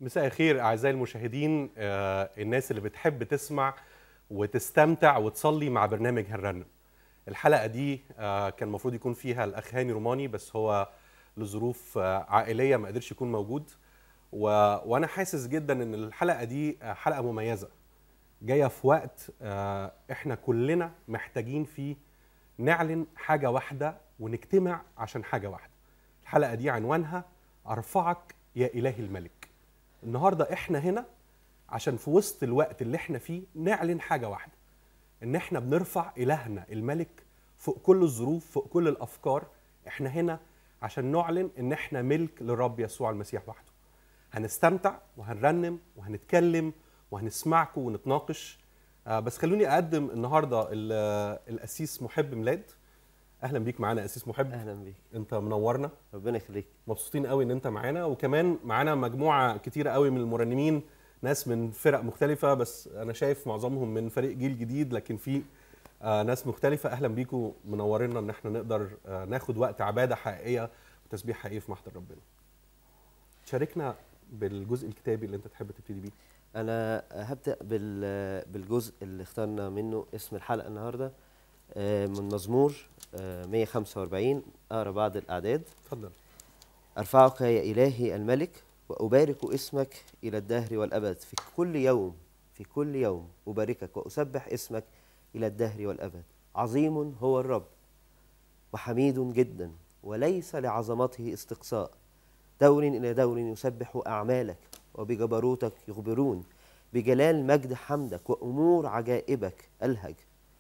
مساء الخير اعزائي المشاهدين آه، الناس اللي بتحب تسمع وتستمتع وتصلي مع برنامج هنرنم الحلقه دي آه، كان المفروض يكون فيها الاخ هاني روماني بس هو لظروف آه، عائليه ما قدرش يكون موجود و... وانا حاسس جدا ان الحلقه دي آه، حلقه مميزه جايه في وقت آه، احنا كلنا محتاجين فيه نعلن حاجه واحده ونجتمع عشان حاجه واحده الحلقه دي عنوانها ارفعك يا الهي الملك النهارده احنا هنا عشان في وسط الوقت اللي احنا فيه نعلن حاجه واحده ان احنا بنرفع الهنا الملك فوق كل الظروف فوق كل الافكار احنا هنا عشان نعلن ان احنا ملك للرب يسوع المسيح وحده هنستمتع وهنرنم وهنتكلم وهنسمعكم ونتناقش آه، بس خلوني اقدم النهارده ال- القسيس محب ميلاد اهلا بيك معانا قسيس محب اهلا بيك انت منورنا ربنا يخليك مبسوطين قوي ان انت معانا وكمان معانا مجموعه كتيره قوي من المرنمين ناس من فرق مختلفه بس انا شايف معظمهم من فريق جيل جديد لكن في آه ناس مختلفه اهلا بيكم منورينا ان احنا نقدر آه ناخد وقت عباده حقيقيه وتسبيح حقيقي في محضر ربنا شاركنا بالجزء الكتابي اللي انت تحب تبتدي بيه انا هبدا بال- بالجزء اللي اخترنا منه اسم الحلقه النهارده آه، من مزمور آه، 145 اقرا بعض الاعداد اتفضل ارفعك يا الهي الملك وابارك اسمك الى الدهر والابد في كل يوم في كل يوم اباركك واسبح اسمك الى الدهر والابد عظيم هو الرب وحميد جدا وليس لعظمته استقصاء دور الى دور يسبح اعمالك وبجبروتك يخبرون بجلال مجد حمدك وامور عجائبك الهج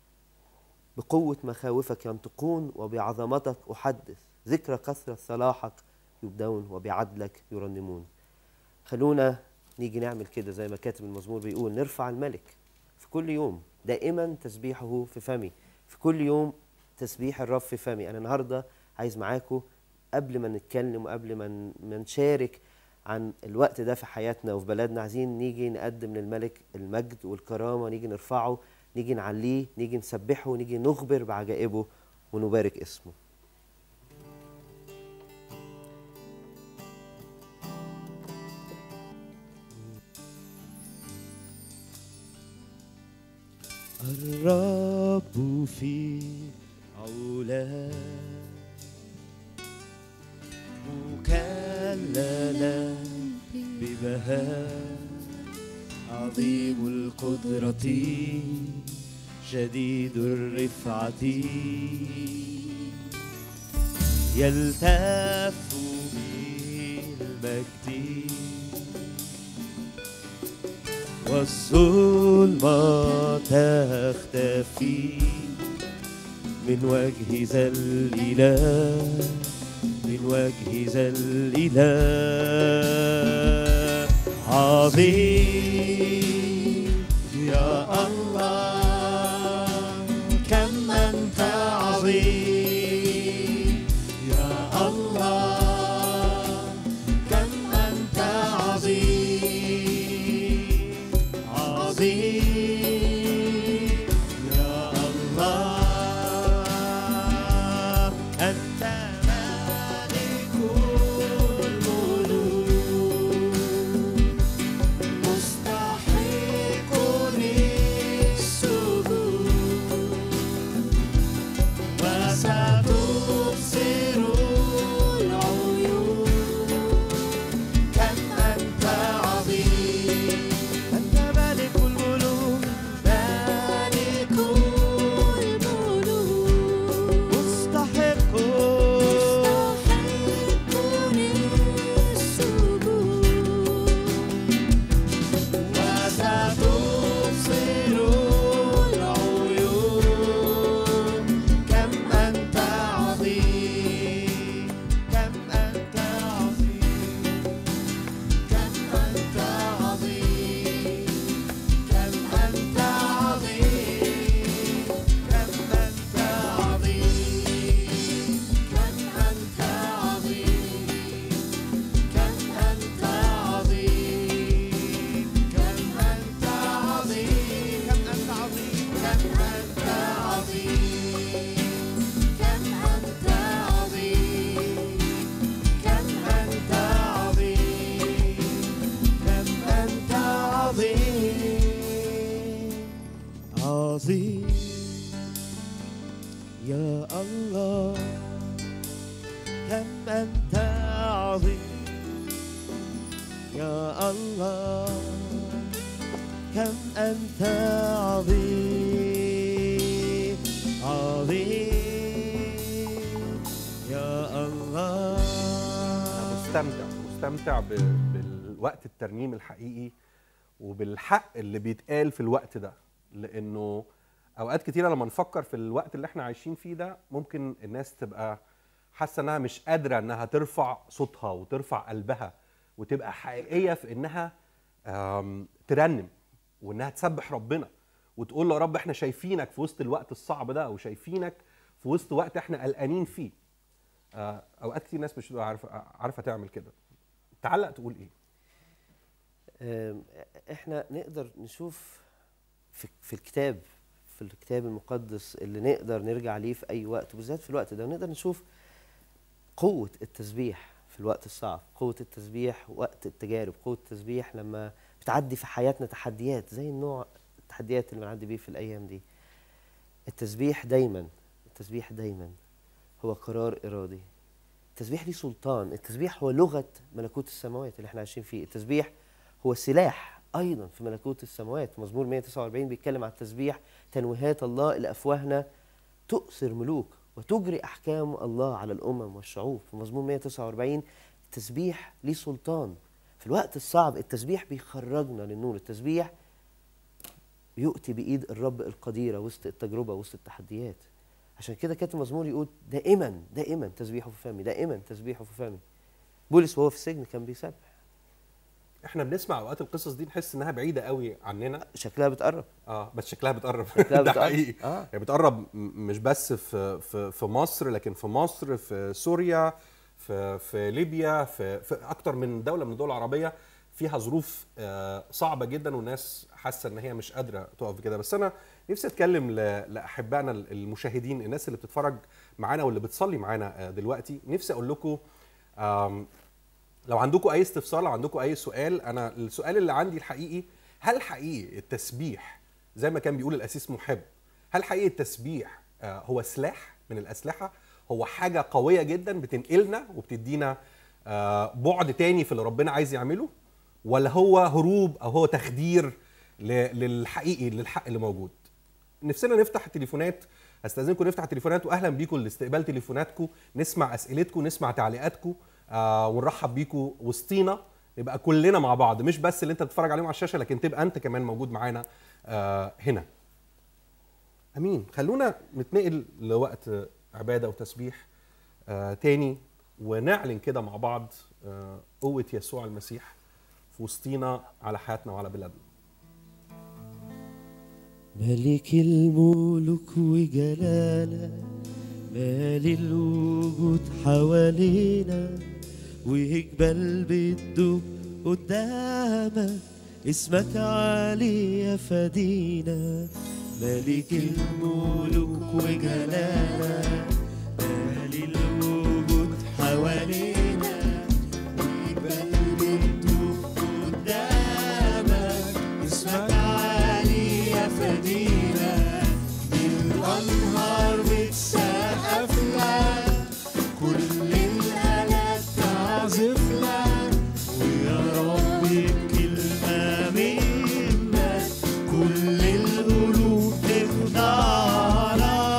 بقوه مخاوفك ينطقون وبعظمتك احدث ذكر كثره صلاحك يبدون وبعدلك يرنمون خلونا نيجي نعمل كده زي ما كاتب المزمور بيقول نرفع الملك في كل يوم دائما تسبيحه في فمي في كل يوم تسبيح الرب في فمي انا النهارده عايز معاكم قبل ما نتكلم وقبل ما ن- ما نشارك عن الوقت ده في حياتنا وفي بلدنا عايزين نيجي نقدم للملك المجد والكرامه نيجي نرفعه نيجي نعليه نيجي نسبحه نيجي نخبر بعجائبه ونبارك اسمه الرب في علا مكللا ببهاء عظيم القدرة شديد الرفعة يلتف بالمجد والظلمة تختفي من وجه ذا الإله من وجه ذا الإله عظيم يا الله كم أنت عظيم يا الله كم أنت عظيم عظيم يا الله أنت مالك الملوك مستحق للسجود يا الله كم أنت عظيم يا الله كم أنت عظيم عظيم يا الله أنا مستمتع مستمتع ب- بالوقت الترنيم الحقيقي وبالحق اللي بيتقال في الوقت ده لانه اوقات كتيره لما نفكر في الوقت اللي احنا عايشين فيه ده ممكن الناس تبقى حاسه انها مش قادره انها ترفع صوتها وترفع قلبها وتبقى حقيقيه في انها آم، ترنم وانها تسبح ربنا وتقول له يا رب احنا شايفينك في وسط الوقت الصعب ده وشايفينك في وسط وقت احنا قلقانين فيه آه، اوقات كتير ناس مش بتبقى عارفه عارفه تعمل كده تعلق تقول ايه أم، احنا نقدر نشوف في, في الكتاب في الكتاب المقدس اللي نقدر نرجع ليه في اي وقت وبالذات في الوقت ده نقدر نشوف قوة التسبيح في الوقت الصعب قوة التسبيح وقت التجارب قوة التسبيح لما بتعدي في حياتنا تحديات زي النوع التحديات اللي بنعدي بيه في الايام دي التسبيح دايما التسبيح دايما هو قرار ارادي التسبيح ليه سلطان التسبيح هو لغة ملكوت السماوات اللي احنا عايشين فيه التسبيح هو سلاح ايضا في ملكوت السماوات مزمور 149 بيتكلم عن التسبيح تنويهات الله الى افواهنا تؤثر ملوك وتجري احكام الله على الامم والشعوب في مزمور 149 التسبيح ليه سلطان في الوقت الصعب التسبيح بيخرجنا للنور التسبيح يؤتي بايد الرب القديره وسط التجربه وسط التحديات عشان كده كاتب المزمور يقول دائما دائما تسبيحه في فمي دائما تسبيحه في فمي بولس وهو في السجن كان بيسبح احنا بنسمع اوقات القصص دي نحس انها بعيده قوي عننا شكلها بتقرب اه بس شكلها بتقرب شكلها ده بتقرب. حقيقي آه. يعني بتقرب م- مش بس في في في مصر لكن في مصر في سوريا في في ليبيا في في اكتر من دوله من الدول العربيه فيها ظروف آه، صعبه جدا والناس حاسه ان هي مش قادره تقف كده بس انا نفسي اتكلم ل- لاحبائنا المشاهدين الناس اللي بتتفرج معانا واللي بتصلي معانا آه، دلوقتي نفسي اقول لكم آم، لو عندكم اي استفسار لو عندكم اي سؤال انا السؤال اللي عندي الحقيقي هل حقيقي التسبيح زي ما كان بيقول الاسيس محب هل حقيقي التسبيح آه، هو سلاح من الاسلحه هو حاجه قويه جدا بتنقلنا وبتدينا آه، بعد تاني في اللي ربنا عايز يعمله ولا هو هروب او هو تخدير ل- للحقيقي للحق اللي موجود نفسنا نفتح التليفونات استاذنكم نفتح التليفونات واهلا بيكم لاستقبال تليفوناتكم نسمع اسئلتكم نسمع تعليقاتكم آه ونرحب بيكم وسطينا نبقى كلنا مع بعض مش بس اللي انت بتتفرج عليهم على الشاشه لكن تبقى انت كمان موجود معانا آه هنا امين خلونا نتنقل لوقت عباده وتسبيح آه تاني ونعلن كده مع بعض آه قوه يسوع المسيح في وسطينا على حياتنا وعلى بلادنا ملك الملوك وجلالك مالي الوجود حوالينا وجبال بتدوب قدامك اسمك عالي يا فدينا ملك الملوك وجلالك مالي الوجود حوالينا وجبال بتدوب قدامك اسمك عالي يا فدينا الأنهار بتسقف لك كل الآلات تعزف لك ويا رب بكلمة منك كل القلوب تخضع لك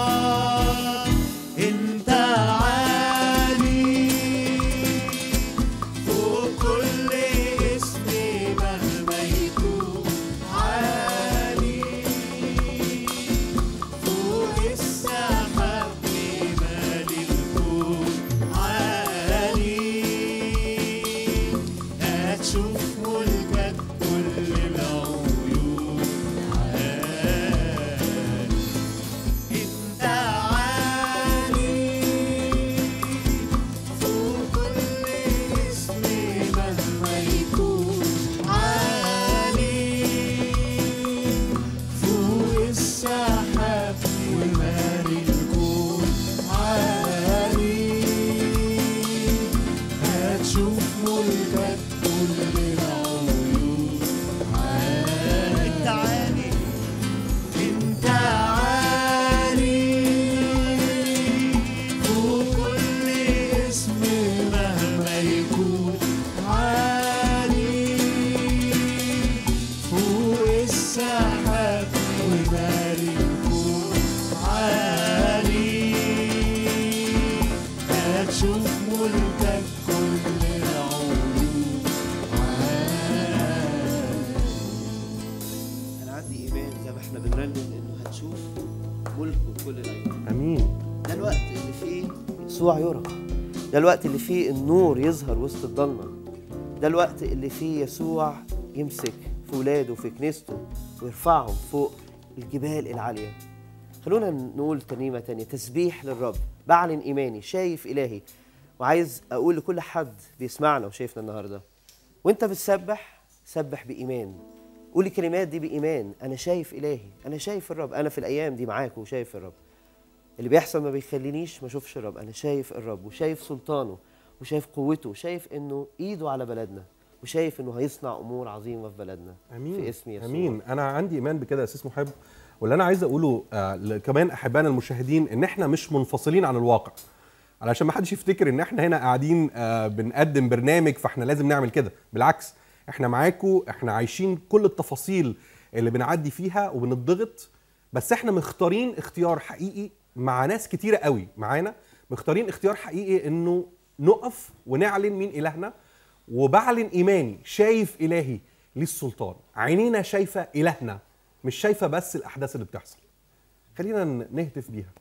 امين ده الوقت اللي فيه يسوع يرى ده الوقت اللي فيه النور يظهر وسط الضلمه ده الوقت اللي فيه يسوع يمسك في ولاده في كنيسته ويرفعهم فوق الجبال العاليه خلونا نقول ترنيمه تانية تسبيح للرب بعلن ايماني شايف الهي وعايز اقول لكل حد بيسمعنا وشايفنا النهارده وانت بتسبح سبح بايمان قول الكلمات دي بايمان انا شايف الهي انا شايف الرب انا في الايام دي معاك وشايف الرب اللي بيحصل ما بيخلينيش ما اشوفش الرب انا شايف الرب وشايف سلطانه وشايف قوته وشايف انه ايده على بلدنا وشايف انه هيصنع امور عظيمه في بلدنا امين في اسم يسوع امين انا عندي ايمان بكده يا اساس محب واللي انا عايز اقوله آه ل- كمان احبائنا المشاهدين ان احنا مش منفصلين عن الواقع علشان ما حدش يفتكر ان احنا هنا قاعدين آه بنقدم برنامج فاحنا لازم نعمل كده بالعكس احنا معاكم احنا عايشين كل التفاصيل اللي بنعدي فيها وبنضغط بس احنا مختارين اختيار حقيقي مع ناس كتيره قوي معانا مختارين اختيار حقيقي انه نقف ونعلن مين الهنا وبعلن ايماني شايف الهي ليه السلطان عينينا شايفه الهنا مش شايفه بس الاحداث اللي بتحصل خلينا ن- نهتف بيها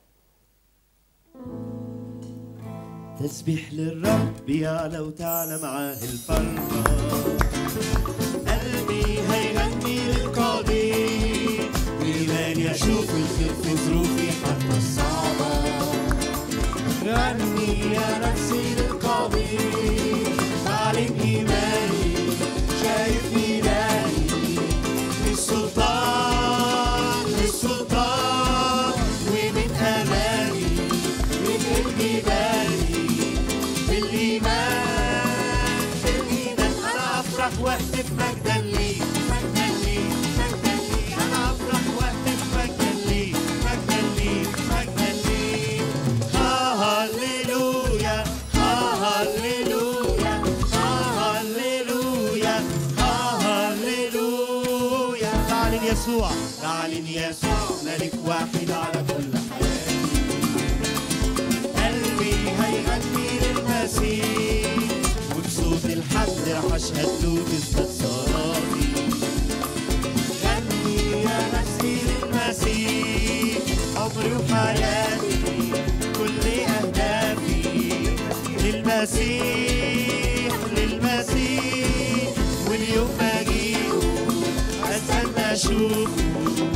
تسبيح للرب يعلى وتعلى معاه الفرحة قلبي هيغني للقدير وإيماني أشوف الخير في ظروفي حتى الصعبة غني يا نفسي للقدير بعلن إيماني شايف إلهي للسلطان للسلطان ومن أمامي من الجبال بالإيمان بالإيمان أنا أفرح وأهتف مجدا لي مجدا لي مجدا لي أنا أفرح وأهتف مجدا لي مجدا لي مجدا لي ها هللويا ها هللويا ها هللويا ها هللويا تعلن يسوع تعلن يسوع ملك واحد على كل حياتي قلبي هيغني للمسيح وبصوت الحد رح اشهد له تثبت صلاتي غني يا نفسي للمسيح عمري وحياتي كل اهدافي للمسيح للمسيح واليوم ما اجيله استنى اشوفه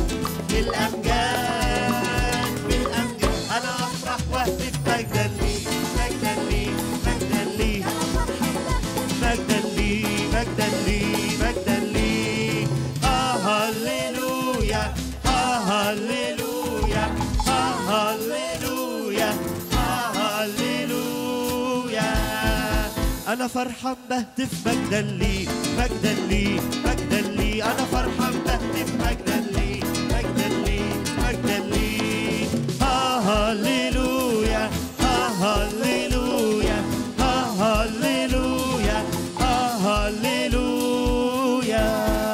بالامجاد بالامجاد انا افرح واهتف مجدا لي مجدا لي مجدا لي مجدا لي مجدا لي مجدا لي ها هللويا ها هللويا ها هللويا ها هللويا انا فرحان بهتف مجدا لي مجدا لي مجدا لي انا فرحان بهتف مجدا لي مجدا لي مجدا لي ها هللويا ها هللويا ها هللويا ها هللويا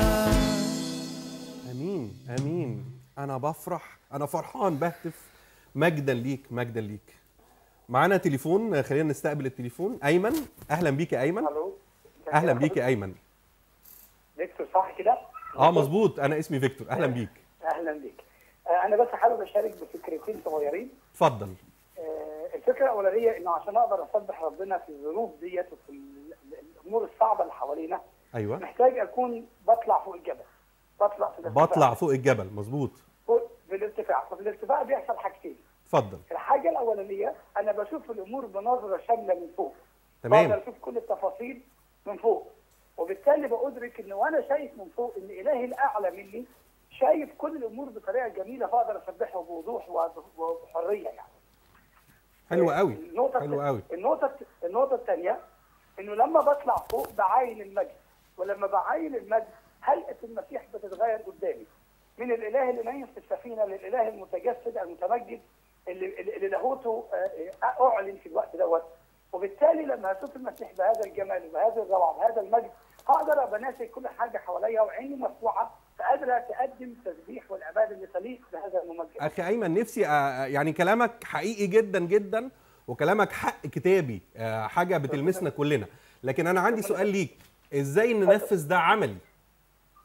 امين امين انا بفرح انا فرحان بهتف مجدا ليك مجدا ليك معانا تليفون خلينا نستقبل التليفون ايمن اهلا بيك يا ايمن الو اهلا بيك يا ايمن دكتور صح كده؟ اه مظبوط انا اسمي فيكتور اهلا بيك اهلا بيك آه، انا بس حابب اشارك بفكرتين صغيرين اتفضل آه، الفكره الاولانيه انه عشان اقدر اسبح ربنا في الظروف ديت وفي ال- ال- الامور الصعبه اللي حوالينا ايوه محتاج اكون بطلع فوق الجبل بطلع في الارتفاع بطلع فوق الجبل مظبوط فوق في الارتفاع ففي الارتفاع بيحصل حاجتين اتفضل الحاجه الاولانيه انا بشوف الامور بنظره شامله من فوق تمام. بقدر اشوف كل التفاصيل من فوق وبالتالي بأدرك ان وانا شايف من فوق ان الهي الاعلى مني شايف كل الامور بطريقه جميله فاقدر اسبحه بوضوح وب- وبحريه يعني حلو قوي النقطة حلو قوي النقطة النقطة الثانية انه لما بطلع فوق بعاين المجد ولما بعاين المجد هيئة المسيح بتتغير قدامي من الاله اللي نايم في السفينة للاله المتجسد المتمجد اللي, اللي اللي لاهوته آه، آه، اعلن في الوقت دوت وبالتالي لما اشوف المسيح بهذا الجمال وبهذا الروعة وبهذا المجد هقدر ابقى ناسي كل حاجة حواليا وعيني مفتوحة فقادرة تقدم تسبيح والعبادة اللي تليق بهذا الممجد اخي ايمن نفسي آه، يعني كلامك حقيقي جدا جدا وكلامك حق كتابي آه، حاجه بتلمسنا كلنا لكن انا عندي سؤال ليك ازاي ننفذ ده عملي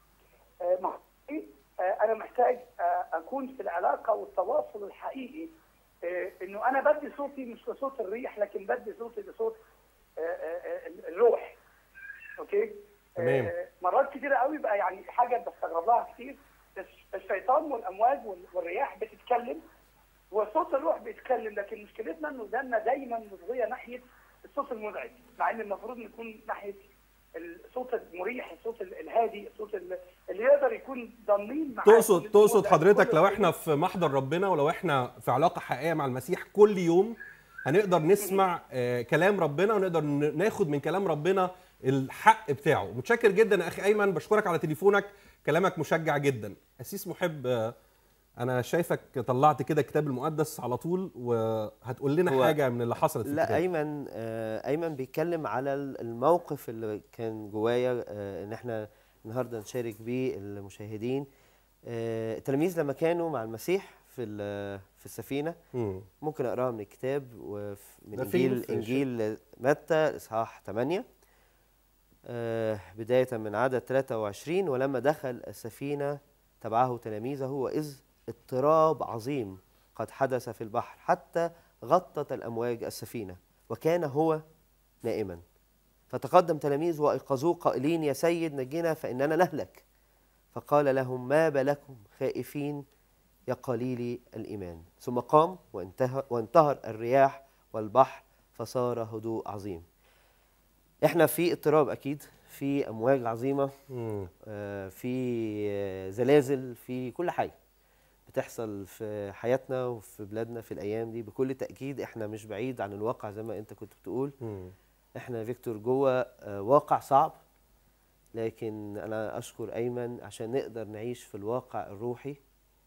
آه، مع- آه، انا محتاج آه، اكون في العلاقه والتواصل الحقيقي انه انا بدي صوتي مش لصوت الريح لكن بدي صوتي لصوت آه، آه، آه، الروح اوكي تمام. آه، مرات كتيره قوي بقى يعني حاجه بستغرب لها كتير الش- الشيطان والامواج وال- والرياح بتتكلم وصوت الروح بيتكلم لكن مشكلتنا انه ودانا دايما مصغيه ناحيه الصوت المزعج مع ان المفروض نكون ناحيه الصوت المريح الصوت ال- الهادي الصوت ال- اللي يقدر يكون ضامنين معاه تقصد كل تقصد الأمور، حضرتك كل لو الأمور. احنا في محضر ربنا ولو احنا في علاقه حقيقيه مع المسيح كل يوم هنقدر نسمع آه كلام ربنا ونقدر ن- ناخد من كلام ربنا الحق بتاعه متشكر جدا يا اخي ايمن بشكرك على تليفونك كلامك مشجع جدا اسيس محب آه انا شايفك طلعت كده الكتاب المقدس على طول وهتقول لنا هو- حاجه من اللي حصلت في لا الكتاب ايمن آه، ايمن بيتكلم على ال- الموقف اللي كان جوايا آه، ان احنا النهارده نشارك بيه المشاهدين آه، التلاميذ لما كانوا مع المسيح في ال- في السفينه مم. ممكن اقراها من الكتاب وف- من ده فين انجيل في انجيل متى اصحاح 8 آه، بدايه من عدد 23 ولما دخل السفينه تبعه تلاميذه واذ اضطراب عظيم قد حدث في البحر حتى غطت الامواج السفينه وكان هو نائما فتقدم تلاميذ وايقظوه قائلين يا سيد نجنا فاننا نهلك فقال لهم ما بالكم خائفين يا قليلي الإيمان ثم قام وانتهى وانتهر الرياح والبحر فصار هدوء عظيم احنا في اضطراب أكيد في أمواج عظيمة مم. آه، في آه، زلازل في كل حاجة بتحصل في حياتنا وفي بلادنا في الأيام دي بكل تأكيد احنا مش بعيد عن الواقع زي ما انت كنت بتقول مم. احنا فيكتور جوه آه، واقع صعب لكن انا اشكر ايمن عشان نقدر نعيش في الواقع الروحي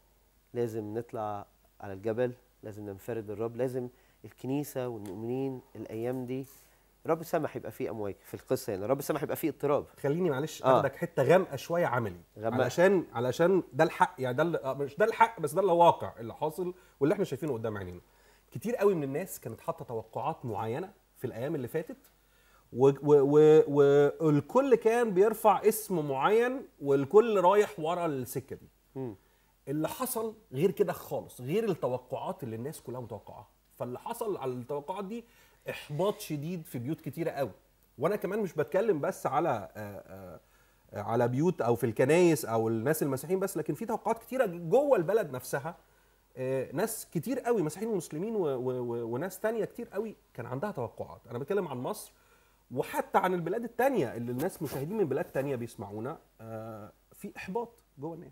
لازم نطلع على الجبل لازم ننفرد بالرب لازم الكنيسه والمؤمنين الايام دي رب سمح يبقى فيه امواج في القصه يعني رب سمح يبقى فيه اضطراب خليني معلش آه. اخدك حته غامقه شويه عملي غامقة. علشان علشان ده الحق يعني ده اللي- آه، مش ده الحق بس ده الواقع اللي حاصل واللي احنا شايفينه قدام عينينا كتير قوي من الناس كانت حاطه توقعات معينه في الايام اللي فاتت و- و- و- والكل كان بيرفع اسم معين والكل رايح ورا السكه دي مم. اللي حصل غير كده خالص غير التوقعات اللي الناس كلها متوقعاها فاللي حصل على التوقعات دي احباط شديد في بيوت كتيره قوي وانا كمان مش بتكلم بس على آه، آه، على بيوت او في الكنايس او الناس المسيحيين بس لكن في توقعات كتيره جوه البلد نفسها آه، ناس كتير قوي مسيحيين ومسلمين و- و- و- وناس تانية كتير قوي كان عندها توقعات انا بتكلم عن مصر وحتى عن البلاد التانية اللي الناس مشاهدين من بلاد تانية بيسمعونا آه، في احباط جوه الناس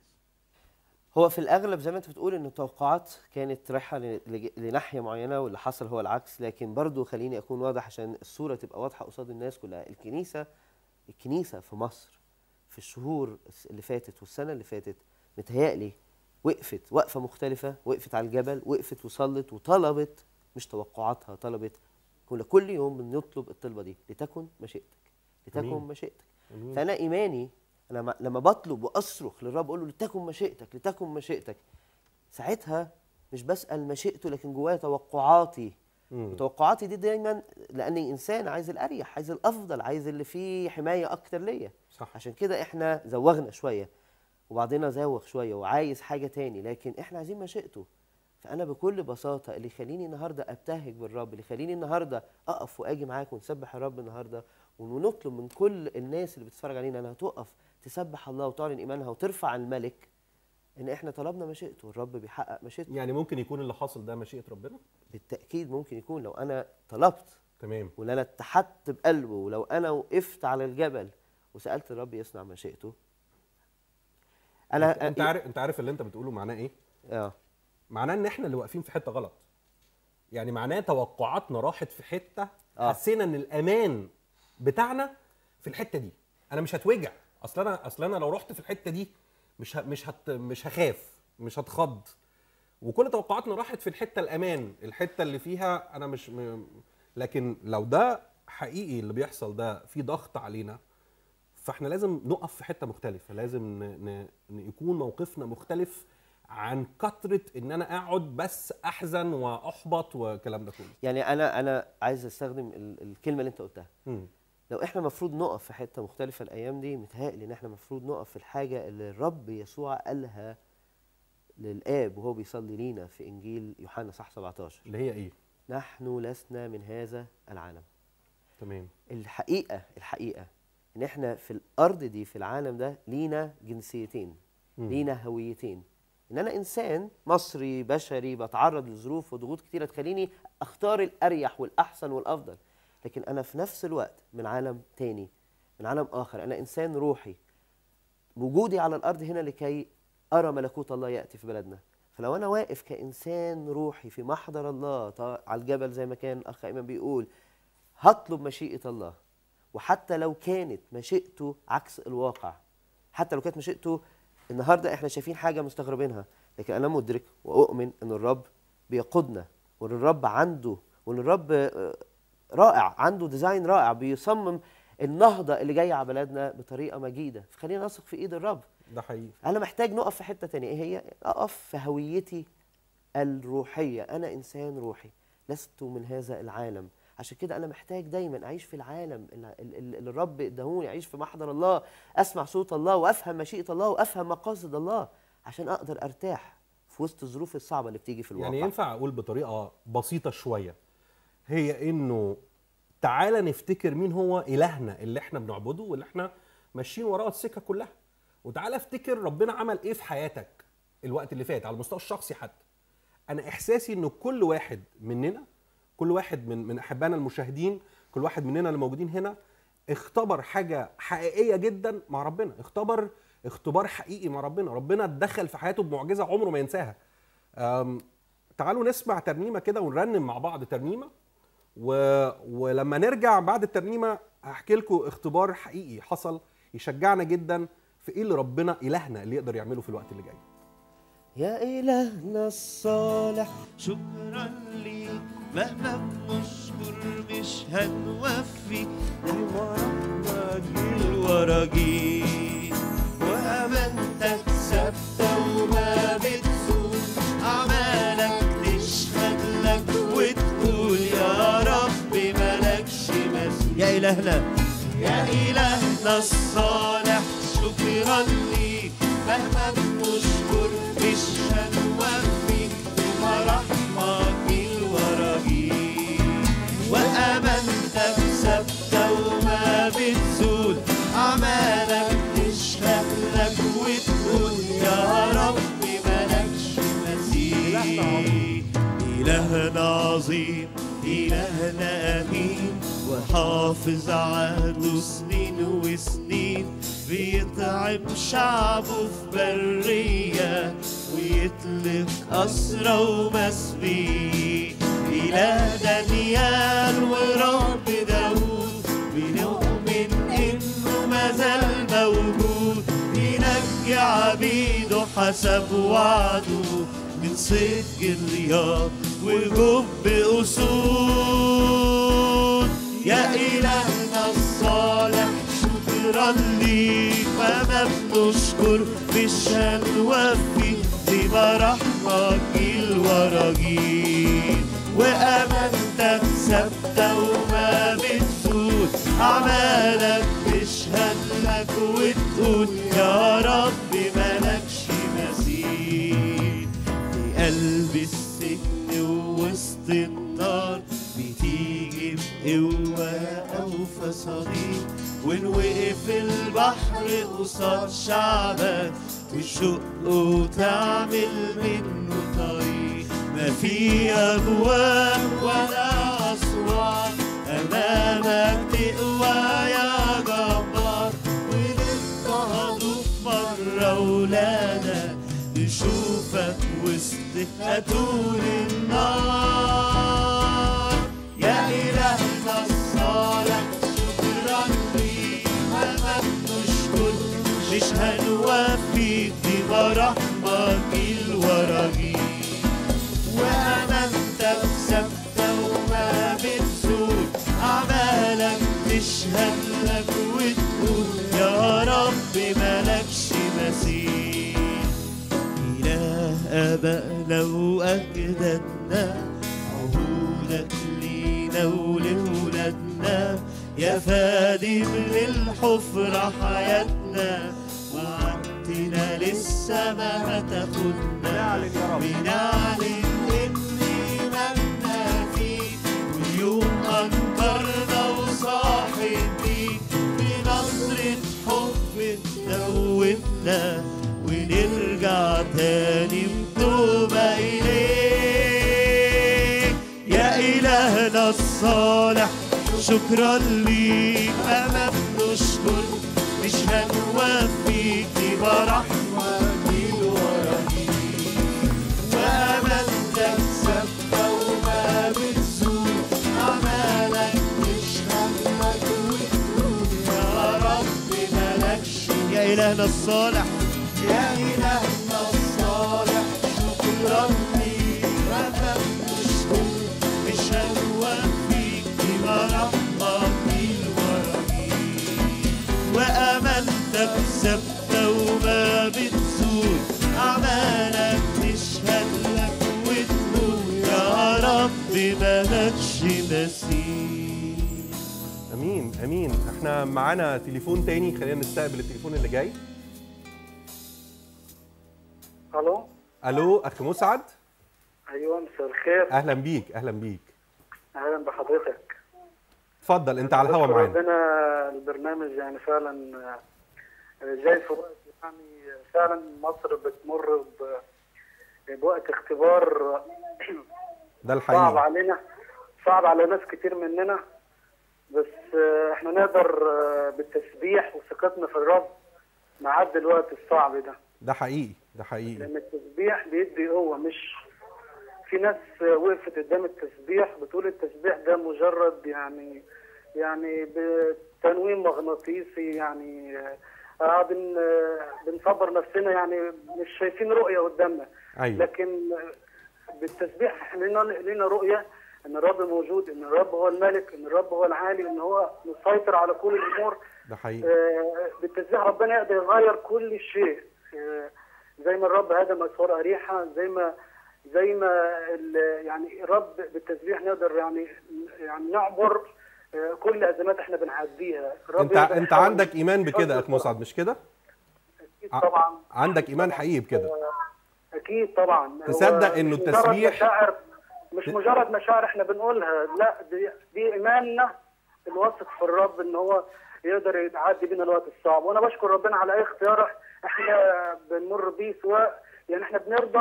هو في الاغلب زي ما انت بتقول ان التوقعات كانت رايحه ل- لج- لناحيه معينه واللي حصل هو العكس لكن برضو خليني اكون واضح عشان الصوره تبقى واضحه قصاد الناس كلها الكنيسه الكنيسه في مصر في الشهور الس- اللي فاتت والسنه اللي فاتت متهيألي وقفت وقفه مختلفه وقفت على الجبل وقفت وصلت وطلبت مش توقعاتها طلبت كل كل يوم بنطلب الطلبه دي لتكن مشيئتك لتكن أمين. مشيئتك أمين. فانا ايماني انا م- لما بطلب واصرخ للرب اقول له لتكن مشيئتك لتكن مشيئتك ساعتها مش بسال مشيئته لكن جوايا توقعاتي مم. وتوقعاتي دي دايما لاني انسان عايز الاريح عايز الافضل عايز اللي فيه حمايه اكتر ليا صح عشان كده احنا زوغنا شويه وبعضنا زوغ شويه وعايز حاجه تاني لكن احنا عايزين مشيئته فانا بكل بساطه اللي يخليني النهارده ابتهج بالرب اللي يخليني النهارده اقف واجي معاك ونسبح الرب النهارده ونطلب من كل الناس اللي بتتفرج علينا انها تقف تسبح الله وتعلن ايمانها وترفع الملك ان احنا طلبنا مشيئته والرب بيحقق مشيئته يعني ممكن يكون اللي حاصل ده مشيئه ربنا بالتاكيد ممكن يكون لو انا طلبت تمام ولو انا اتحدت بقلبه ولو انا وقفت على الجبل وسالت الرب يصنع مشيئته انا انت عارف انت عارف اللي انت بتقوله معناه ايه اه معناه ان احنا اللي واقفين في حته غلط يعني معناه توقعاتنا راحت في حته آه. حسينا ان الامان بتاعنا في الحته دي انا مش هتوجع اصل انا اصل انا لو رحت في الحته دي مش ه... مش هت... مش هخاف مش هتخض وكل توقعاتنا راحت في الحته الامان الحته اللي فيها انا مش م... لكن لو ده حقيقي اللي بيحصل ده في ضغط علينا فاحنا لازم نقف في حته مختلفه لازم ن... ن... ن- يكون موقفنا مختلف عن كتره ان انا اقعد بس احزن واحبط والكلام ده كله يعني انا انا عايز استخدم ال- الكلمه اللي انت قلتها مم. لو احنا المفروض نقف في حته مختلفه الايام دي متهيألي ان احنا المفروض نقف في الحاجه اللي الرب يسوع قالها للآب وهو بيصلي لينا في إنجيل يوحنا صح 17 اللي هي ايه نحن لسنا من هذا العالم تمام الحقيقة الحقيقة إن إحنا في الأرض دي في العالم ده لينا جنسيتين مم. لينا هويتين إن أنا إنسان مصري بشري بتعرض لظروف وضغوط كتيرة تخليني أختار الأريح والأحسن والأفضل لكن أنا في نفس الوقت من عالم تاني من عالم آخر أنا إنسان روحي وجودي على الأرض هنا لكي أرى ملكوت الله يأتي في بلدنا فلو أنا واقف كإنسان روحي في محضر الله طا- على الجبل زي ما كان أخ أيمن بيقول هطلب مشيئة الله وحتى لو كانت مشيئته عكس الواقع حتى لو كانت مشيئته النهارده احنا شايفين حاجه مستغربينها لكن انا مدرك واؤمن ان الرب بيقودنا وان الرب عنده وان الرب آه، رائع عنده ديزاين رائع بيصمم النهضه اللي جايه على بلدنا بطريقه مجيده فخلينا نثق في ايد الرب ده حقيقي انا محتاج نقف في حته تانية ايه هي اقف في هويتي الروحيه انا انسان روحي لست من هذا العالم عشان كده انا محتاج دايما اعيش في العالم اللي اللي اللي الرب اداهوني اعيش في محضر الله اسمع صوت الله وافهم مشيئه الله وافهم مقاصد الله عشان اقدر ارتاح في وسط الظروف الصعبه اللي بتيجي في الواقع يعني ينفع اقول بطريقه بسيطه شويه هي انه تعالى نفتكر مين هو الهنا اللي احنا بنعبده واللي احنا ماشيين وراه السكه كلها وتعالى افتكر ربنا عمل ايه في حياتك الوقت اللي فات على المستوى الشخصي حتى انا احساسي انه كل واحد مننا كل واحد من من احبائنا المشاهدين كل واحد مننا اللي موجودين هنا اختبر حاجه حقيقيه جدا مع ربنا اختبر اختبار حقيقي مع ربنا ربنا اتدخل في حياته بمعجزه عمره ما ينساها أم، تعالوا نسمع ترنيمه كده ونرنم مع بعض ترنيمه و... ولما نرجع بعد الترنيمه هحكي لكم اختبار حقيقي حصل يشجعنا جدا في ايه اللي ربنا الهنا اللي يقدر يعمله في الوقت اللي جاي يا الهنا الصالح شكرا ليك مهما بنشكر مش هنوفي ورانا جيل ورا جيل وامانتك ثابته وما بتزول اعمالك تشهد لك وتقول يا رب ملكش مثيل يا الهنا يا الهنا الصالح شكرا ليك مهما بنشكر مش هنوفي بمرحمك الوراجيل وامانتك ثابته وما بتزول اعمالك تشهد لك وتقول يا رب ملكش مثيل إلهنا عظيم إلهنا أمين وحافظ عهده سنين وسنين بيطعم شعبه في برية ويطلق أسرى ومسبين إله دانيال ورب داود بنؤمن إنه مازال موجود ينجي عبيده حسب وعده من صيد جليات وجب أسود يا إلهنا الصالح شكرا ليك فما بنشكر مش هنوفي بمرحمك الوراجيل وأمانتك ثابتة وما بتزول أعمالك تشهد لك وتقول يا رب ملكش مثيل في قلب السجن ووسط النار بتيجي بقوة أوفى صديق وإن وقف البحر قصاد شعبك تشق وتعمل منه طريق ما في أبواب ولا أسوار أمامك تقوى يا جبار ونضطهدوا في مرة ولادك نشوفك وسط أتون النار يا إلهنا الصالح شكرا ليك مهما بنشكر مش هنوفيك بمرحمك الوراجيل وأمانتك ثابتة وما بتزول أعمالك تشهد لك وتقول يا رب ملكش مثيل إله آبائنا وأجدادنا عهودك لينا ولولادنا يا فادي من الحفرة حياتنا وعدت بينا لسه ما هتاخدنا بنعلن ان ايماننا فيك واليوم انكرنا وصاحب بيك بنظرة حب تدوبنا ونرجع تاني بتوبة إليك يا إلهنا الصالح شكرا ليك أما بنشكر مش هنوفيك دي برحمتي الوراكيك وأمانتك ثابتة وما بتزول أعمالك تشهد لك وتقول يا رب مالكش يا إلهنا الصالح يا إلهنا الصالح شكرا ليك أما بنشكر مش هنوفيك دي برحمتي الوراكيك وأمانتك ثابتة وما بتزول أعمالك تشهد لك وتقول يا رب مالكش مثيل امين امين احنا معانا تليفون تاني خلينا نستقبل التليفون اللي جاي الو الو اخ مسعد ايوه مساء الخير اهلا بيك اهلا بيك اهلا بحضرتك اتفضل انت على الهوا بشكر معانا ربنا البرنامج يعني فعلا آه، جاي في وقت يعني فعلا مصر بتمر ب- بوقت اختبار ده صعب الحقيقي علينا صعب على ناس كتير مننا بس آه، احنا نقدر آه، بالتسبيح وثقتنا في الرب نعدي الوقت الصعب ده ده حقيقي ده حقيقي لان التسبيح بيدي قوه مش في ناس وقفت قدام التسبيح بتقول التسبيح ده مجرد يعني يعني بتنويم مغناطيسي يعني آه بن آه، بنصبر نفسنا يعني مش شايفين رؤيه قدامنا ايوه لكن بالتسبيح احنا لنا لنا رؤيه ان الرب موجود ان الرب هو الملك ان الرب هو العالي ان هو مسيطر على كل الامور ده حقيقي آه، بالتسبيح ربنا يقدر يغير كل شيء آه، زي ما الرب هدم اسوار اريحه زي ما زي ما ال- يعني الرب بالتسبيح نقدر يعني يعني نعبر آه، كل ازمات احنا بنعديها الرب انت يقدر انت يحول- عندك ايمان بكده يا اخ مسعد مش كده اكيد طبعا عندك ايمان حقيقي بكده اكيد طبعا تصدق هو إنه مش مجرد التسبيح- مشاعر مش مجرد مشاعر احنا بنقولها لا دي, دي ايماننا الواثق في الرب ان هو يقدر يعدي بينا الوقت الصعب وانا بشكر ربنا على اي اختيار احنا بنمر بيه سواء يعني احنا بنرضى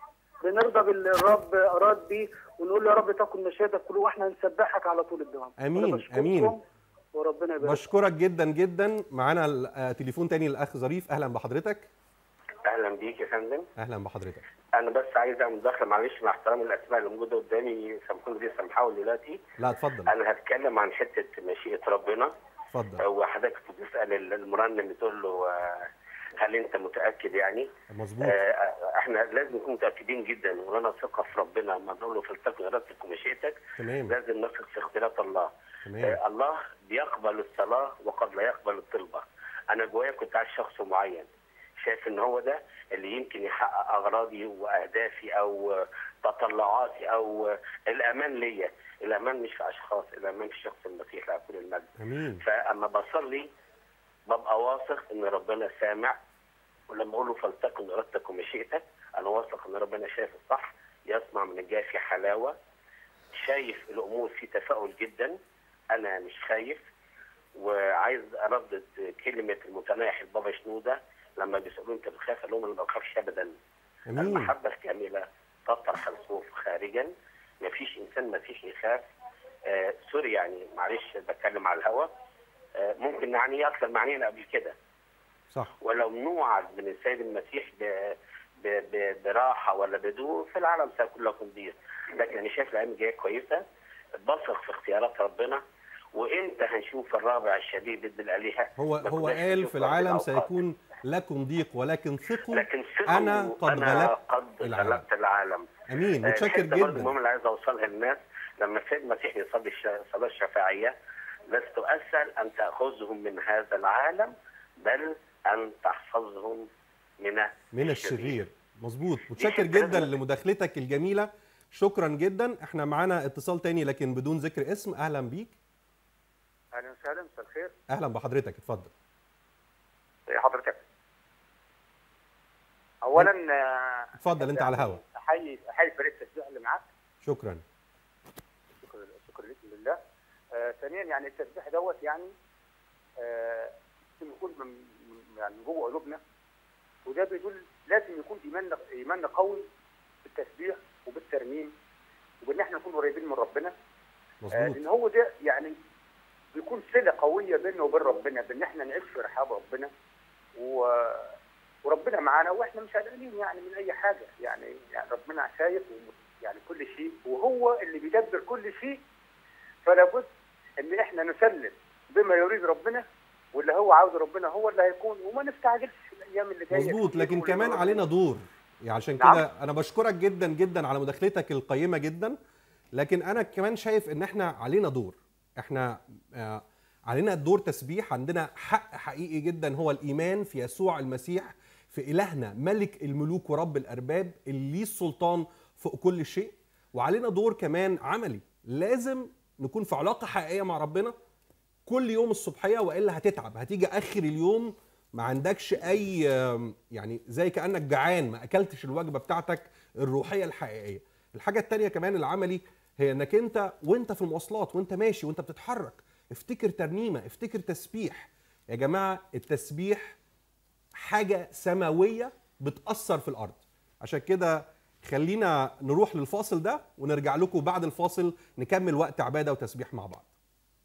بنرضى باللي الرب اراد بيه ونقول له يا رب تكن مشيئتك كله واحنا نسبحك على طول الدوام آمين، وأنا بشكركم آمين. وربنا يبارك بشكرك جدا جدا معانا ال- آه، تليفون تاني للاخ ظريف اهلا بحضرتك اهلا بيك يا فندم اهلا بحضرتك انا بس عايز اعمل مداخله معلش مع احترام الاسماء اللي موجوده قدامي سامحوني دي سامحاوا دلوقتي لا اتفضل انا هتكلم عن حته مشيئه ربنا اتفضل وحضرتك بتسال المرنم بتقول له آه، هل انت متاكد يعني؟ مظبوط آه، احنا لازم نكون متاكدين جدا ولنا ثقه في ربنا لما نقول له فلتكن ارادتك ومشيئتك تمام لازم نثق في اختيارات الله تمام آه، الله بيقبل الصلاة وقد لا يقبل الطلبة أنا جوايا كنت عايز شخص معين شايف إن هو ده اللي يمكن يحقق أغراضي وأهدافي أو آه، تطلعاتي أو آه، الأمان ليا الأمان مش في أشخاص الأمان في شخص المسيح له كل المجد امين فأما بصلي ببقى واثق إن ربنا سامع ولما أقول له فلتكن إرادتك ومشيئتك أنا واثق إن ربنا شايف الصح يسمع من الجاي في حلاوة شايف الامور في تفاؤل جدا انا مش خايف وعايز اردد كلمه المتنايح البابا شنوده لما بيسالوه انت بتخاف قال لهم انا ما بخافش ابدا امين المحبه الكامله تطرح الخوف خارجا ما فيش انسان مسيحي يخاف آه سوري يعني معلش بتكلم على الهوا آه ممكن نعنيه اكثر معنينا قبل كده صح ولو نوعد من السيد المسيح ب... ب... ب... براحه ولا بدون في العالم سيكون لكم ضيق لكن انا شايف الايام الجايه كويسه بثق في اختيارات ربنا وامتى هنشوف الرابع الشديد ضد الالهه هو ما هو كناش قال نشوف في رب العالم الأوقات. سيكون لكم ضيق ولكن ثقوا لكن ثقوا أنا قد غلبت قد العالم. غلبت العالم امين آه، متشكر الحتة برضه جدا المهم اللي عايز اوصلها للناس لما السيد المسيح يصلي الش- الصلاه الشفاعيه لست اسال ان تاخذهم من هذا العالم بل ان تحفظهم من من الشرير مظبوط متشكر شكراً. جدا لمداخلتك الجميله شكرا جدا احنا معانا اتصال تاني لكن بدون ذكر اسم اهلا بيك اهلا وسهلا مساء الخير اهلا بحضرتك اتفضل حضرتك اولا آه، اتفضل انت على الهوا احيي احيي فريق التشجيع اللي معاك شكرا شكرا شكرا لكم لله آه، ثانيا يعني التسبيح دوت يعني آه، لازم يكون من من- يعني من جوه قلوبنا وده بيدل لازم يكون ايماننا ايماننا قوي بالتسبيح وبالترنيم وبان احنا نكون قريبين من ربنا آه، مظبوط لان هو ده يعني بيكون صله قويه بيننا وبين ربنا بان احنا نعيش في رحاب ربنا و... وربنا معانا واحنا مش قلقانين يعني من اي حاجه يعني يعني ربنا شايف وم- يعني كل شيء وهو اللي بيدبر كل شيء فلا بد ان احنا نسلم بما يريد ربنا واللي هو عاوز ربنا هو اللي هيكون وما نستعجلش في الايام اللي جايه مظبوط كتير لكن واللي كمان ربنا- علينا دور يعني عشان نعم. كده انا بشكرك جدا جدا على مداخلتك القيمه جدا لكن انا كمان شايف ان احنا علينا دور احنا آه، علينا دور تسبيح عندنا حق حقيقي جدا هو الايمان في يسوع المسيح في الهنا ملك الملوك ورب الارباب اللي ليه السلطان فوق كل شيء وعلينا دور كمان عملي لازم نكون في علاقه حقيقيه مع ربنا كل يوم الصبحيه والا هتتعب هتيجي اخر اليوم ما عندكش اي آم، يعني زي كانك جعان ما اكلتش الوجبه بتاعتك الروحيه الحقيقيه الحاجه التانية كمان العملي هي انك انت وانت في المواصلات وانت ماشي وانت بتتحرك افتكر ترنيمه افتكر تسبيح يا جماعه التسبيح حاجه سماويه بتاثر في الارض عشان كده خلينا نروح للفاصل ده ونرجع لكم بعد الفاصل نكمل وقت عباده وتسبيح مع بعض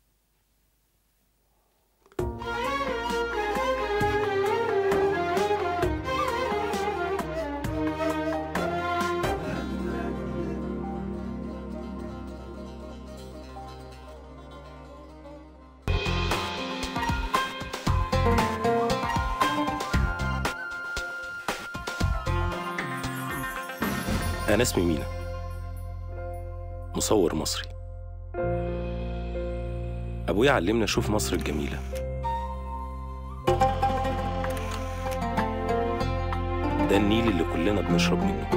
أنا اسمي مينا مصور مصري أبويا علمنا أشوف مصر الجميلة ده النيل اللي كلنا بنشرب منه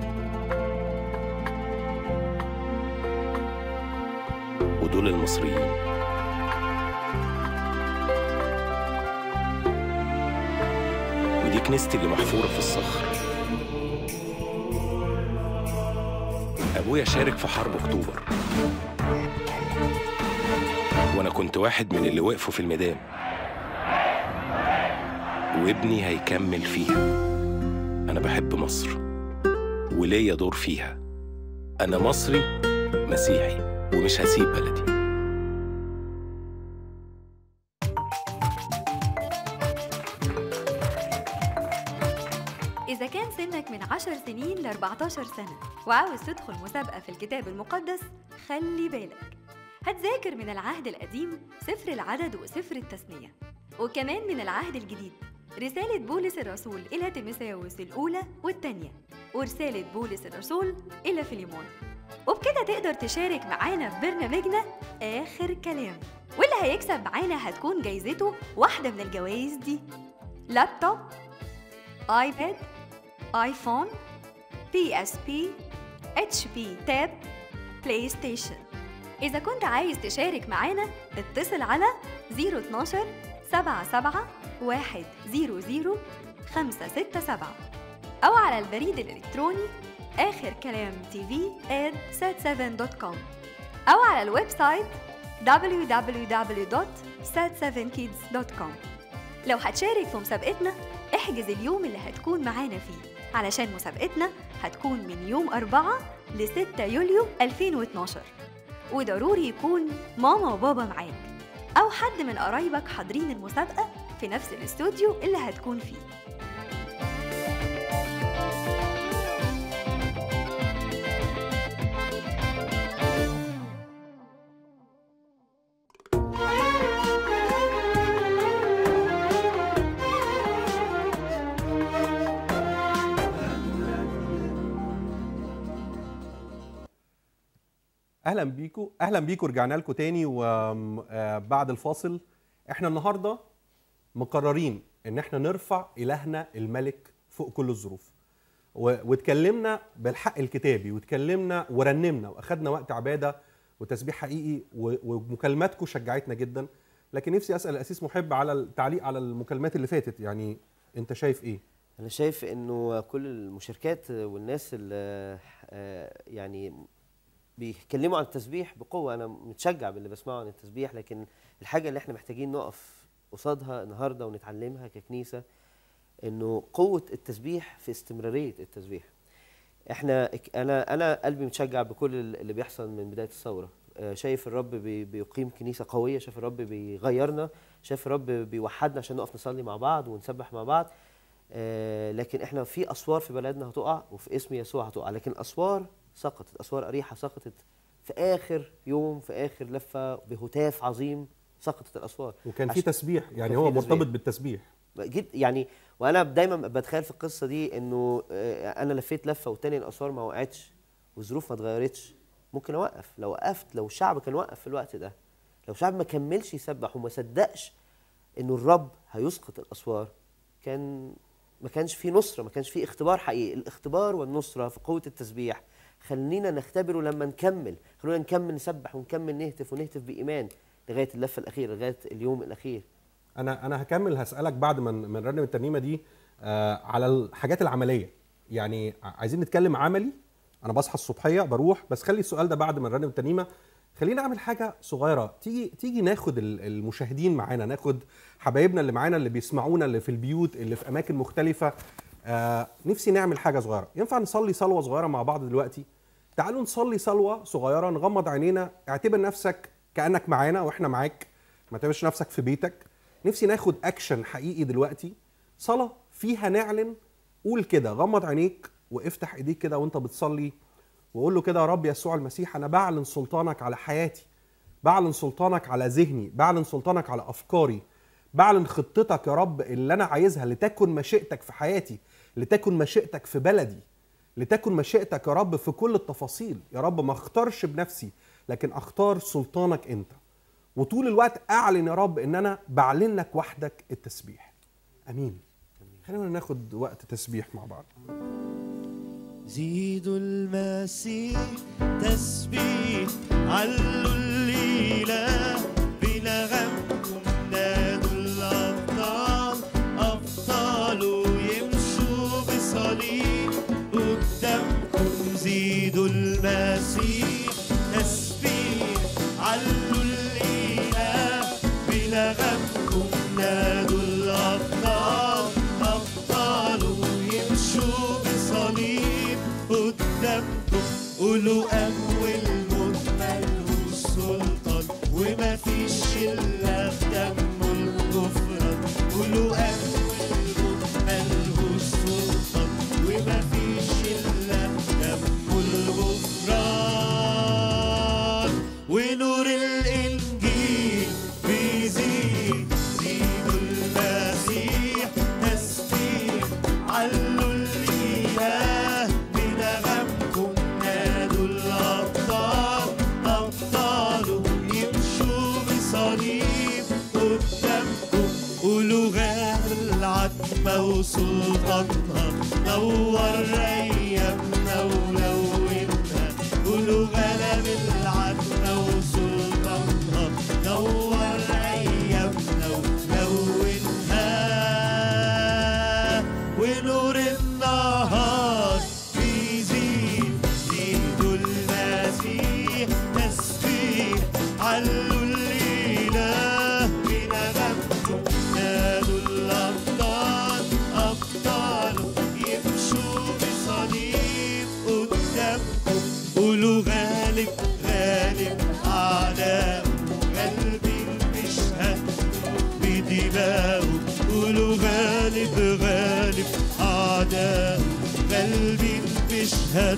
ودول المصريين ودي كنيستي اللي محفورة في الصخر أبويا شارك في حرب أكتوبر وأنا كنت واحد من اللي وقفوا في الميدان وابني هيكمل فيها أنا بحب مصر وليا دور فيها أنا مصري مسيحي ومش هسيب بلدي إذا كان سنك من 10 سنين ل 14 سنة وعاوز تدخل مسابقة في الكتاب المقدس خلي بالك هتذاكر من العهد القديم سفر العدد وسفر التثنية وكمان من العهد الجديد رسالة بولس الرسول إلى تيموثاوس الأولى والتانية ورسالة بولس الرسول إلى فيليمون وبكده تقدر تشارك معانا في برنامجنا آخر كلام واللي هيكسب معانا هتكون جايزته واحدة من الجوائز دي لابتوب ايباد ايفون بي اس بي اتش بي تاب بلاي ستيشن إذا كنت عايز تشارك معانا اتصل على 012 77 100 567 أو على البريد الإلكتروني آخر كلام تي في at sat7.com أو على الويب سايت www.sat7kids.com لو هتشارك في مسابقتنا احجز اليوم اللي هتكون معانا فيه علشان مسابقتنا هتكون من يوم 4 ل 6 يوليو 2012 وضروري يكون ماما وبابا معاك أو حد من قرايبك حاضرين المسابقة في نفس الاستوديو اللي هتكون فيه اهلا بيكم اهلا بيكم رجعنا لكم تاني وبعد الفاصل احنا النهارده مقررين ان احنا نرفع الهنا الملك فوق كل الظروف و- واتكلمنا بالحق الكتابي واتكلمنا ورنمنا واخدنا وقت عباده وتسبيح حقيقي و- ومكالماتكم شجعتنا جدا لكن نفسي اسال الاسيس محب على التعليق على المكالمات اللي فاتت يعني انت شايف ايه انا شايف انه كل المشاركات والناس اللي آه، يعني بيتكلموا عن التسبيح بقوه انا متشجع باللي بسمعه عن التسبيح لكن الحاجه اللي احنا محتاجين نقف قصادها النهارده ونتعلمها ككنيسه انه قوه التسبيح في استمراريه التسبيح احنا انا انا قلبي متشجع بكل اللي بيحصل من بدايه الثوره آه، شايف الرب بي- بيقيم كنيسه قويه شايف الرب بيغيرنا شايف الرب بيوحدنا عشان نقف نصلي مع بعض ونسبح مع بعض آه، لكن احنا في اسوار في بلدنا هتقع وفي اسم يسوع هتقع لكن اسوار سقطت اسوار اريحه سقطت في اخر يوم في اخر لفه بهتاف عظيم سقطت الاسوار وكان في عشان- تسبيح يعني وكان هو في تسبيح. مرتبط بالتسبيح جد يعني وانا دايما بتخيل في القصه دي انه آه، انا لفيت لفه والتاني الاسوار ما وقعتش والظروف ما اتغيرتش ممكن اوقف لو وقفت لو الشعب كان وقف في الوقت ده لو الشعب ما كملش يسبح وما صدقش انه الرب هيسقط الاسوار كان ما كانش في نصره ما كانش في اختبار حقيقي الاختبار والنصره في قوه التسبيح خلينا نختبره لما نكمل خلونا نكمل نسبح ونكمل نهتف ونهتف بايمان لغايه اللفه الاخيره لغايه اليوم الاخير انا انا هكمل هسالك بعد ما من رنم الترنيمه دي آه على الحاجات العمليه يعني ع- عايزين نتكلم عملي انا بصحى الصبحيه بروح بس خلي السؤال ده بعد ما نرنم الترنيمه خلينا نعمل حاجه صغيره تيجي تيجي ناخد ال- المشاهدين معانا ناخد حبايبنا اللي معانا اللي بيسمعونا اللي في البيوت اللي في اماكن مختلفه آه نفسي نعمل حاجه صغيره ينفع نصلي صلوه صغيره مع بعض دلوقتي تعالوا نصلي صلوه صغيره نغمض عينينا اعتبر نفسك كانك معانا واحنا معاك ما تعتبرش نفسك في بيتك نفسي ناخد اكشن حقيقي دلوقتي صلاه فيها نعلن قول كده غمض عينيك وافتح ايديك كده وانت بتصلي وقول له كده يا رب يسوع المسيح انا بعلن سلطانك على حياتي بعلن سلطانك على ذهني بعلن سلطانك على افكاري بعلن خطتك يا رب اللي انا عايزها لتكن مشيئتك في حياتي لتكن مشيئتك في بلدي لتكن مشيئتك يا رب في كل التفاصيل يا رب ما اختارش بنفسي لكن اختار سلطانك انت وطول الوقت اعلن يا رب ان انا بعلن لك وحدك التسبيح امين خلينا ناخد وقت تسبيح مع بعض زيدوا المسيح تسبيح علوا الليلة بنغمكم نادوا الأبطال أبطال يمشوا بصليب قدامكم زيدوا المسيح تسبيح علوا الليلة بنغمكم نادوا الأبطال أبطال يمشوا بصليب قدامكم قولوا أول مجمل والسلطان وما فيش إلا في دمه الغفران قولوا أول مجمل والسلطان وما فيش إلا في دمه الغفران ونور الإنجيل بيزيد زيدوا المسيح تسبيح علوا الإله بنغمكم نادوا الأبطال أبطال يمشوا بصليب قدامكم قولوا غير العتمة وسلطانها نور أيامنا ولونها قولوا غلب العتمة وسلطانها نور أيامنا ولونها ونور النهار بيزيد زيدوا المسيح تسبيح علوا الإله بنغمكم نادوا الأبطال أبطال يمشوا بصليب قدامكم قولوا غالب غالب أعداء قلبي بيشهد بدماؤه قولوا غالب غالب أعداء قلبي بيشهد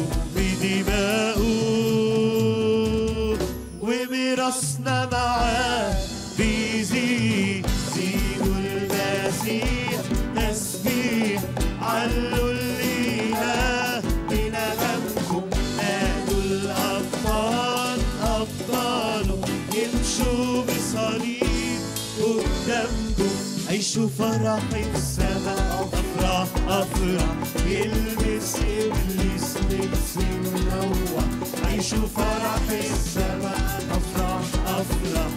بدماؤه وميراثنا معاه بيزيد زيدوا المسيح تسبيح علوا الإله بنغمكم نادوا الأبطال أبطال يمشوا بصليب قدامكم عيشوا فرح السماء أفرح أفرح يلبس إبليس لبس منوع عيشوا فرح السماء أفرح أفرح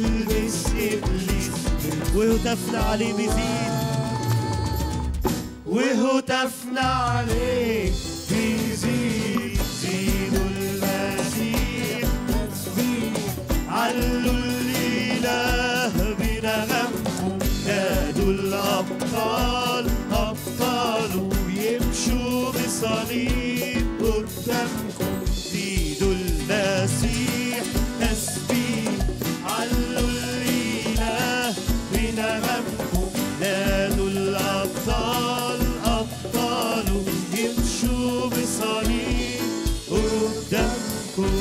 يلبس إبليس وهتفنا عليه بيزيد وهتفنا عليك بيزيد زيدوا المسيح علوا الإله بنغمكم نادوا الأبطال أبطال يمشوا بصليب قدامكم زيدوا المسيح تسبيح علوا الإله بنغمكم نادوا الأبطال أبطال يمشوا بصليب قدامكم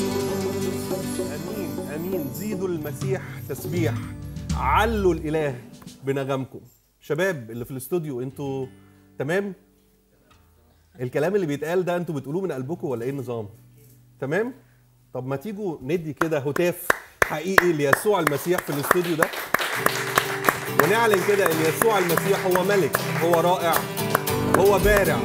امين امين زيدوا المسيح تسبيح علوا الاله بنغمكم شباب اللي في الاستوديو انتوا تمام الكلام اللي بيتقال ده انتوا بتقولوه من قلبكم ولا ايه النظام تمام طب ما تيجوا ندي كده هتاف حقيقي ليسوع المسيح في الاستوديو ده ونعلن كده ان يسوع المسيح هو ملك هو رائع هو بارع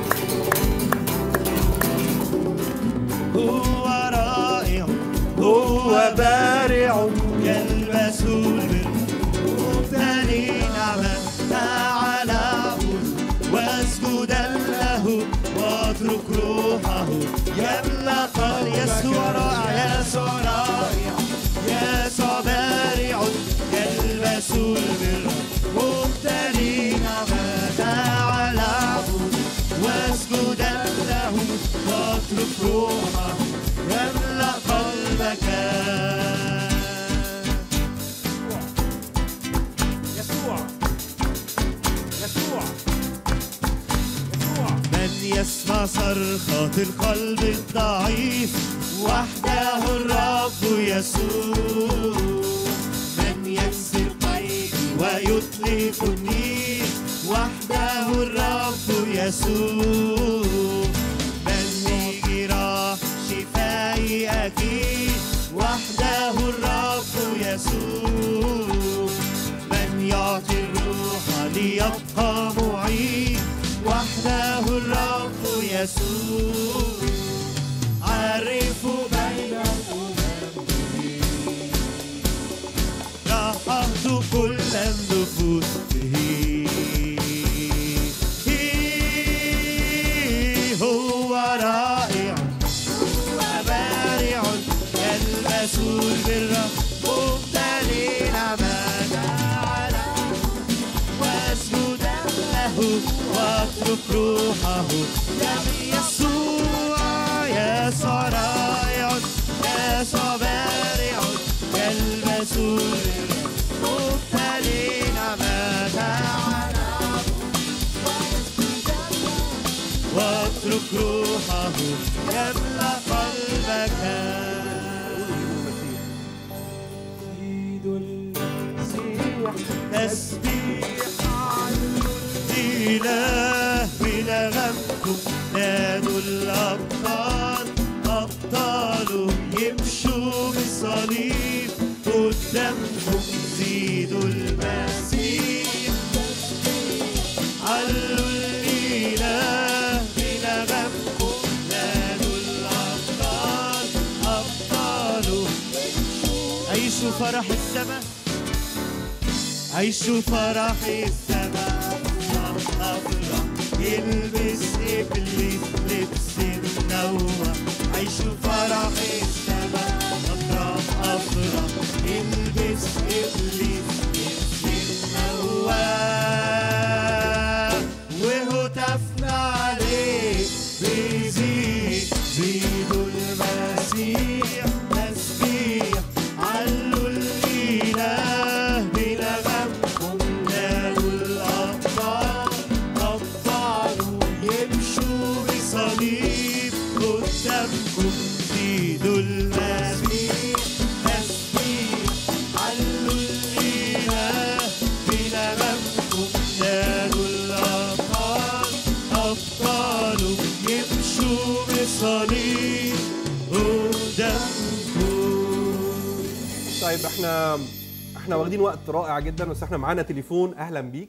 هو رائع هو بارع يلبس البر مبتلي نعمة تعالى اعبد واسجدا له واترك روحه يملا قلبي يسوع رائع يسوع رائع يسوع بارع يلبس البر مبتلي نعمة تعالى اعبد واسجدا له واترك روحه يملا قلبك يسوع يسوع من يسمع صرخات القلب الضعيف وحده الرب يسوع من يكسر قيدي ويطلق النير وحده الرب يسوع من لجراح شفائي أكيد وحده الرب يسوع من يعطي الروح ليبقى معين وحده الرب يسوع عرفوا بين الأمم رحمت كل النفوس به هو رائع هو بارع يلبس البر مبتلي نعمة على واسجد له واترك روحه دم يسوع يسوع رائع يسوع بارع يلبس البر مبتلي نعمة على واترك روحه يملا قلبك ايد المسيح تسبيح اله بنغمكم نادوا الابطال ابطال يمشوا بصليب قدامكم زيدوا المسيح علوا الإله بنغمكم نادوا الأبطال أبطال عيشوا فرح السماء عيشوا فرح السماء أفرح أفرح يلبس إبليس لبس النوى عيشوا فرح السماء أفرح أفرح يلبس إبليس لبس النوى وهتفنا عليه بيزيد زيدوا المسيح تسبيح علوا الإله بنغمكم نادوا الأبطال أبطال يمشوا بصليب قدامكم زيدوا المسيح تسبيح علوا الإله بنغمكم نادوا الأبطال أبطال يمشوا بصليب قدامكم طيب احنا احنا واخدين وقت رائع جدا بس احنا معانا تليفون اهلا بيك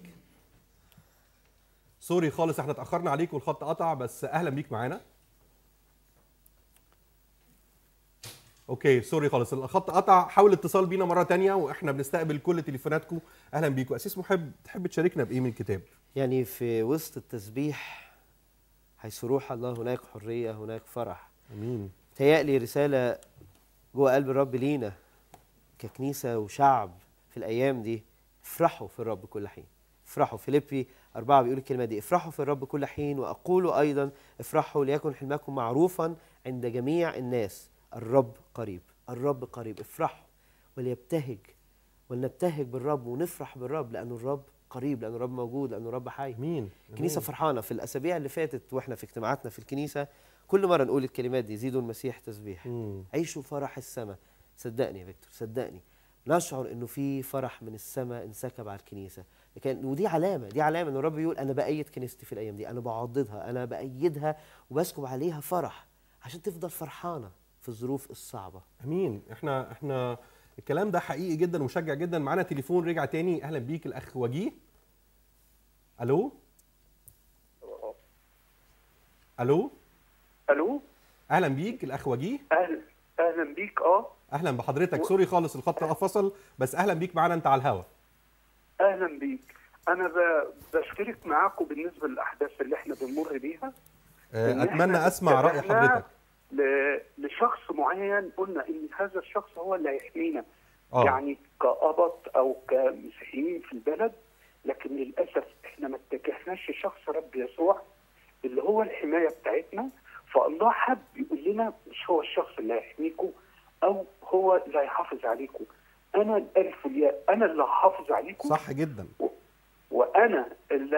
سوري خالص احنا اتاخرنا عليك والخط قطع بس اهلا بيك معانا اوكي سوري خالص الخط قطع حاول اتصال بينا مره تانية واحنا بنستقبل كل تليفوناتكم اهلا بيكم اسيس محب تحب تشاركنا بايه من الكتاب يعني في وسط التسبيح حيث روح الله هناك حرية هناك فرح امين تهيألي رسالة جوه قلب الرب لينا ككنيسة وشعب في الأيام دي افرحوا في الرب كل حين افرحوا فيليبي أربعة بيقول الكلمة دي افرحوا في الرب كل حين وأقول أيضا افرحوا ليكن حلمكم معروفا عند جميع الناس الرب قريب الرب قريب افرحوا وليبتهج ولنبتهج بالرب ونفرح بالرب لأنه الرب قريب لأنه الرب موجود لأنه الرب حي امين الكنيسه فرحانه في الاسابيع اللي فاتت واحنا في اجتماعاتنا في الكنيسه كل مره نقول الكلمات دي زيدوا المسيح تسبيح مم. عيشوا فرح السماء صدقني يا فيكتور صدقني نشعر انه في فرح من السماء انسكب على الكنيسه لكن ودي علامه دي علامه ان الرب يقول انا بايد كنيستي في الايام دي انا بعضدها انا بايدها وبسكب عليها فرح عشان تفضل فرحانه في الظروف الصعبه امين احنا احنا الكلام ده حقيقي جدا ومشجع جدا معانا تليفون رجع تاني اهلا بيك الاخ وجيه الو الو الو اهلا بيك الاخ وجيه اهلا اهلا بيك اه اهلا بحضرتك سوري خالص الخط فصل بس اهلا بيك معانا انت على الهوا اهلا بيك انا ب... بشترك معاكم بالنسبه للاحداث اللي احنا بنمر بيها آه، إن اتمنى إحنا اسمع راي اتجهنا حضرتك ل... لشخص معين قلنا ان هذا الشخص هو اللي هيحمينا اه يعني كقبط او كمسيحيين في البلد لكن للاسف احنا ما اتجهناش لشخص رب يسوع اللي هو الحمايه بتاعتنا فالله حب يقول لنا مش هو الشخص اللي هيحميكم او هو اللي هيحافظ عليكم انا الالف والياء انا اللي هحافظ عليكم صح جدا وانا اللي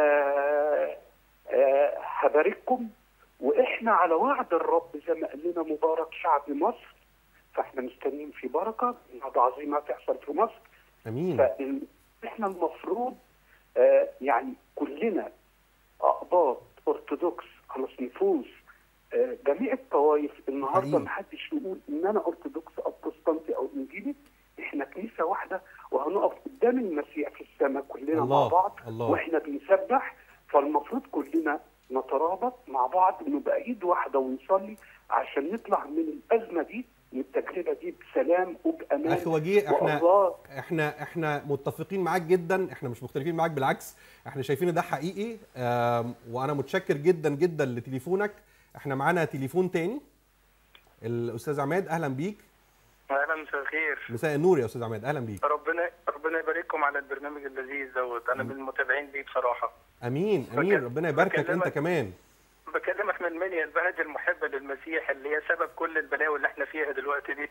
آه، هبارككم واحنا على وعد الرب زي ما قال لنا مبارك شعب مصر فاحنا مستنيين في بركه نهضه عظيمه تحصل في مصر امين فاحنا المفروض آه، يعني كلنا اقباط ارثوذكس خلاص نفوس آه، جميع الطوائف النهارده حقيقي. محدش يقول ان انا ارثوذكس او بروتستانتي او انجيلي احنا كنيسه واحده وهنقف قدام المسيح في السماء كلنا الله، مع بعض الله. واحنا بنسبح فالمفروض كلنا نترابط مع بعض ونبقى ايد واحده ونصلي عشان نطلع من الازمه دي من التجربه دي بسلام وبامان اخ وجيه احنا والله احنا احنا متفقين معاك جدا احنا مش مختلفين معاك بالعكس احنا شايفين إن ده حقيقي آم، وانا متشكر جدا جدا لتليفونك احنا معانا تليفون تاني الاستاذ عماد اهلا بيك اهلا مساء الخير مساء النور يا استاذ عماد اهلا بيك ربنا ربنا يبارككم على البرنامج اللذيذ دوت انا من المتابعين ليه بصراحه امين امين بك- ربنا يباركك انت بكلمك- كمان بكلمك من منيا البلد المحبه للمسيح اللي هي سبب كل البلاوي اللي احنا فيها دلوقتي دي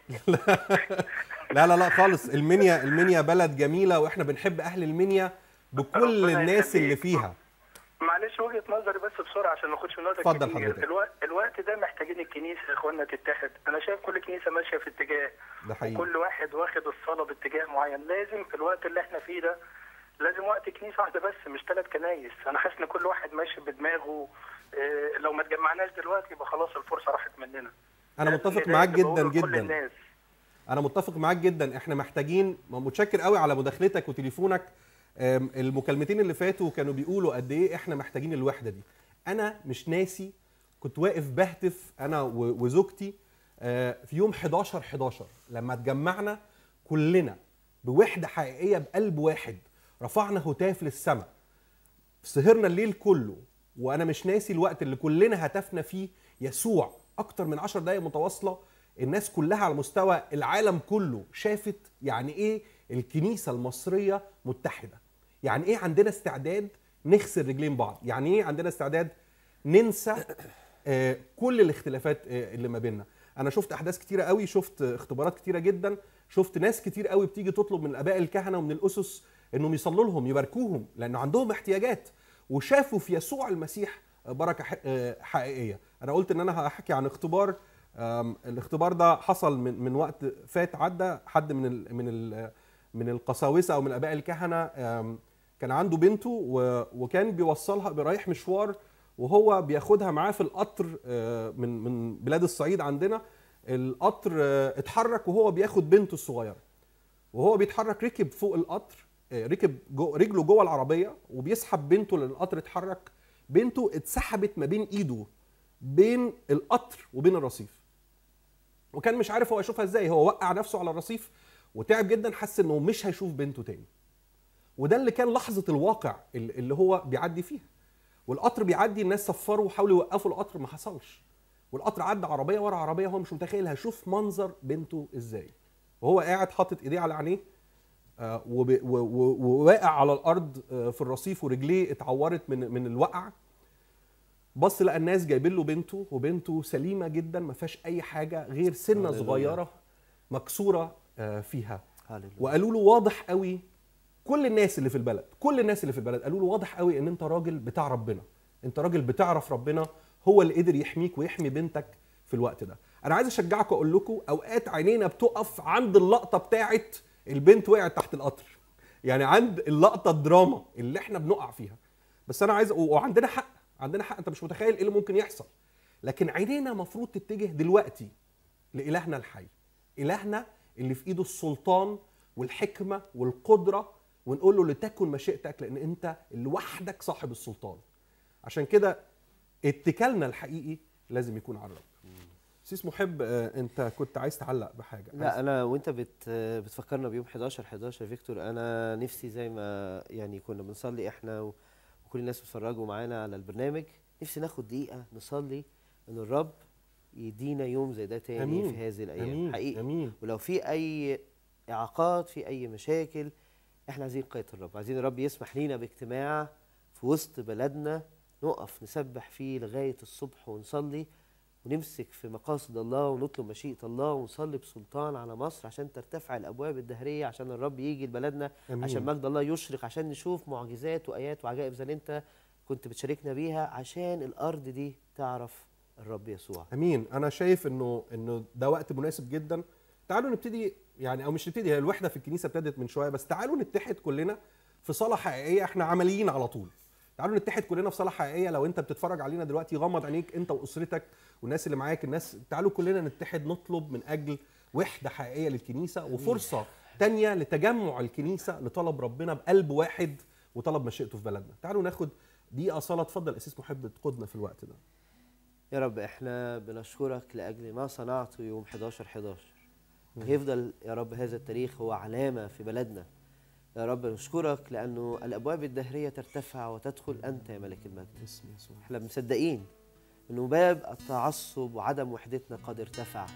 لا لا لا خالص المنيا المنيا بلد جميله واحنا بنحب اهل المنيا بكل ربنا الناس اللي يخليك. فيها معلش وجهه نظري بس بسرعه عشان ما ناخدش من وقتك اتفضل كتير. حضرتك. الوقت الوقت ده محتاجين الكنيسه يا اخوانا تتحد انا شايف كل كنيسه ماشيه في اتجاه ده حقيقي كل واحد واخد الصلاه باتجاه معين لازم في الوقت اللي احنا فيه ده لازم وقت كنيسه واحده بس مش ثلاث كنايس انا حاسس ان كل واحد ماشي بدماغه إيه، لو ما اتجمعناش دلوقتي يبقى خلاص الفرصه راحت مننا انا لازم متفق ندعي معاك اللي بقوله جدا لكل جدا الناس. انا متفق معاك جدا احنا محتاجين متشكر قوي على مداخلتك وتليفونك أم، المكالمتين اللي فاتوا كانوا بيقولوا قد ايه احنا محتاجين الوحده دي انا مش ناسي كنت واقف بهتف انا و- وزوجتي آه، في يوم 11 11 لما اتجمعنا كلنا بوحده حقيقيه بقلب واحد رفعنا هتاف للسماء سهرنا الليل كله وانا مش ناسي الوقت اللي كلنا هتفنا فيه يسوع اكتر من 10 دقائق متواصله الناس كلها على مستوى العالم كله شافت يعني ايه الكنيسه المصريه متحده يعني ايه عندنا استعداد نغسل رجلين بعض يعني ايه عندنا استعداد ننسى آه، كل الاختلافات آه، اللي ما بيننا انا شفت احداث كتيره قوي شفت اختبارات كتيره جدا شفت ناس كتير قوي بتيجي تطلب من الاباء الكهنه ومن الاسس انهم يصلوا لهم يباركوهم لانه عندهم احتياجات وشافوا في يسوع المسيح بركه ح- آه، حقيقيه انا قلت ان انا هحكي عن اختبار آم، الاختبار ده حصل من من وقت فات عدى حد من ال من ال من القساوسه او من الاباء الكهنه آم، كان عنده بنته و- وكان بيوصلها رايح مشوار وهو بياخدها معاه في القطر آه، من من بلاد الصعيد عندنا القطر آه، اتحرك وهو بياخد بنته الصغيره وهو بيتحرك ركب فوق القطر آه، ركب جو رجله جوه العربيه وبيسحب بنته لان القطر اتحرك بنته اتسحبت ما بين ايده بين القطر وبين الرصيف وكان مش عارف هو يشوفها ازاي هو وقع نفسه على الرصيف وتعب جدا حس انه مش هيشوف بنته تاني وده اللي كان لحظه الواقع اللي اللي هو بيعدي فيها والقطر بيعدي الناس صفروا وحاولوا يوقفوا القطر ما حصلش والقطر عدى عربيه ورا عربيه هو مش متخيل هشوف منظر بنته ازاي وهو قاعد حاطط ايديه على عينيه آه، وب- و- و- وواقع على الارض آه، في الرصيف ورجليه اتعورت من من الوقع بص لقى الناس جايبين له بنته وبنته سليمه جدا ما فيهاش اي حاجه غير سنه هللويا. صغيره مكسوره آه، فيها هللويا. وقالوا له واضح قوي كل الناس اللي في البلد كل الناس اللي في البلد قالوا له واضح قوي ان انت راجل بتاع ربنا انت راجل بتعرف ربنا هو اللي قدر يحميك ويحمي بنتك في الوقت ده انا عايز اشجعكم اقول لكم اوقات عينينا بتقف عند اللقطه بتاعت البنت وقعت تحت القطر يعني عند اللقطه الدراما اللي احنا بنقع فيها بس انا عايز وعندنا حق عندنا حق انت مش متخيل ايه اللي ممكن يحصل لكن عينينا المفروض تتجه دلوقتي لإلهنا الحي إلهنا اللي في إيده السلطان والحكمة والقدرة ونقول له لتكن مشيئتك لأن أنت لوحدك صاحب السلطان عشان كده اتكالنا الحقيقي لازم يكون على الرب سيس محب آه، أنت كنت عايز تعلق بحاجة لا انا وانت بت بتفكرنا بيوم 11 11 فيكتور انا نفسي زي ما يعني كنا بنصلي احنا و- وكل الناس بيتفرجوا معانا على البرنامج نفسي ناخد دقيقه نصلي ان الرب يدينا يوم زي ده تاني أمين. في هذه الايام أمين. حقيقي أمين. ولو في اي اعاقات في اي مشاكل احنا عايزين قيادة الرب عايزين الرب يسمح لينا باجتماع في وسط بلدنا نقف نسبح فيه لغايه الصبح ونصلي ونمسك في مقاصد الله ونطلب مشيئة الله ونصلي بسلطان على مصر عشان ترتفع الأبواب الدهرية عشان الرب يجي لبلدنا أمين. عشان مجد الله يشرق عشان نشوف معجزات وآيات وعجائب زي اللي أنت كنت بتشاركنا بيها عشان الأرض دي تعرف الرب يسوع امين انا شايف انه انه ده وقت مناسب جدا تعالوا نبتدي يعني او مش نبتدي هي الوحده في الكنيسه ابتدت من شويه بس تعالوا نتحد كلنا في صلاه حقيقيه احنا عمليين على طول تعالوا نتحد كلنا في صلاه حقيقيه لو انت بتتفرج علينا دلوقتي غمض عينيك انت واسرتك والناس اللي معاك الناس تعالوا كلنا نتحد نطلب من اجل وحده حقيقيه للكنيسه وفرصه تانية لتجمع الكنيسه لطلب ربنا بقلب واحد وطلب مشيئته في بلدنا تعالوا ناخد دقيقه صلاه اتفضل اسيس محب تقودنا في الوقت ده يا رب احنا بنشكرك لأجل ما صنعته يوم 11 11 هيفضل يا رب هذا التاريخ هو علامة في بلدنا يا رب نشكرك لأنه الأبواب الدهرية ترتفع وتدخل أنت يا ملك المجد باسم يسوع احنا مصدقين انه باب التعصب وعدم وحدتنا قد ارتفع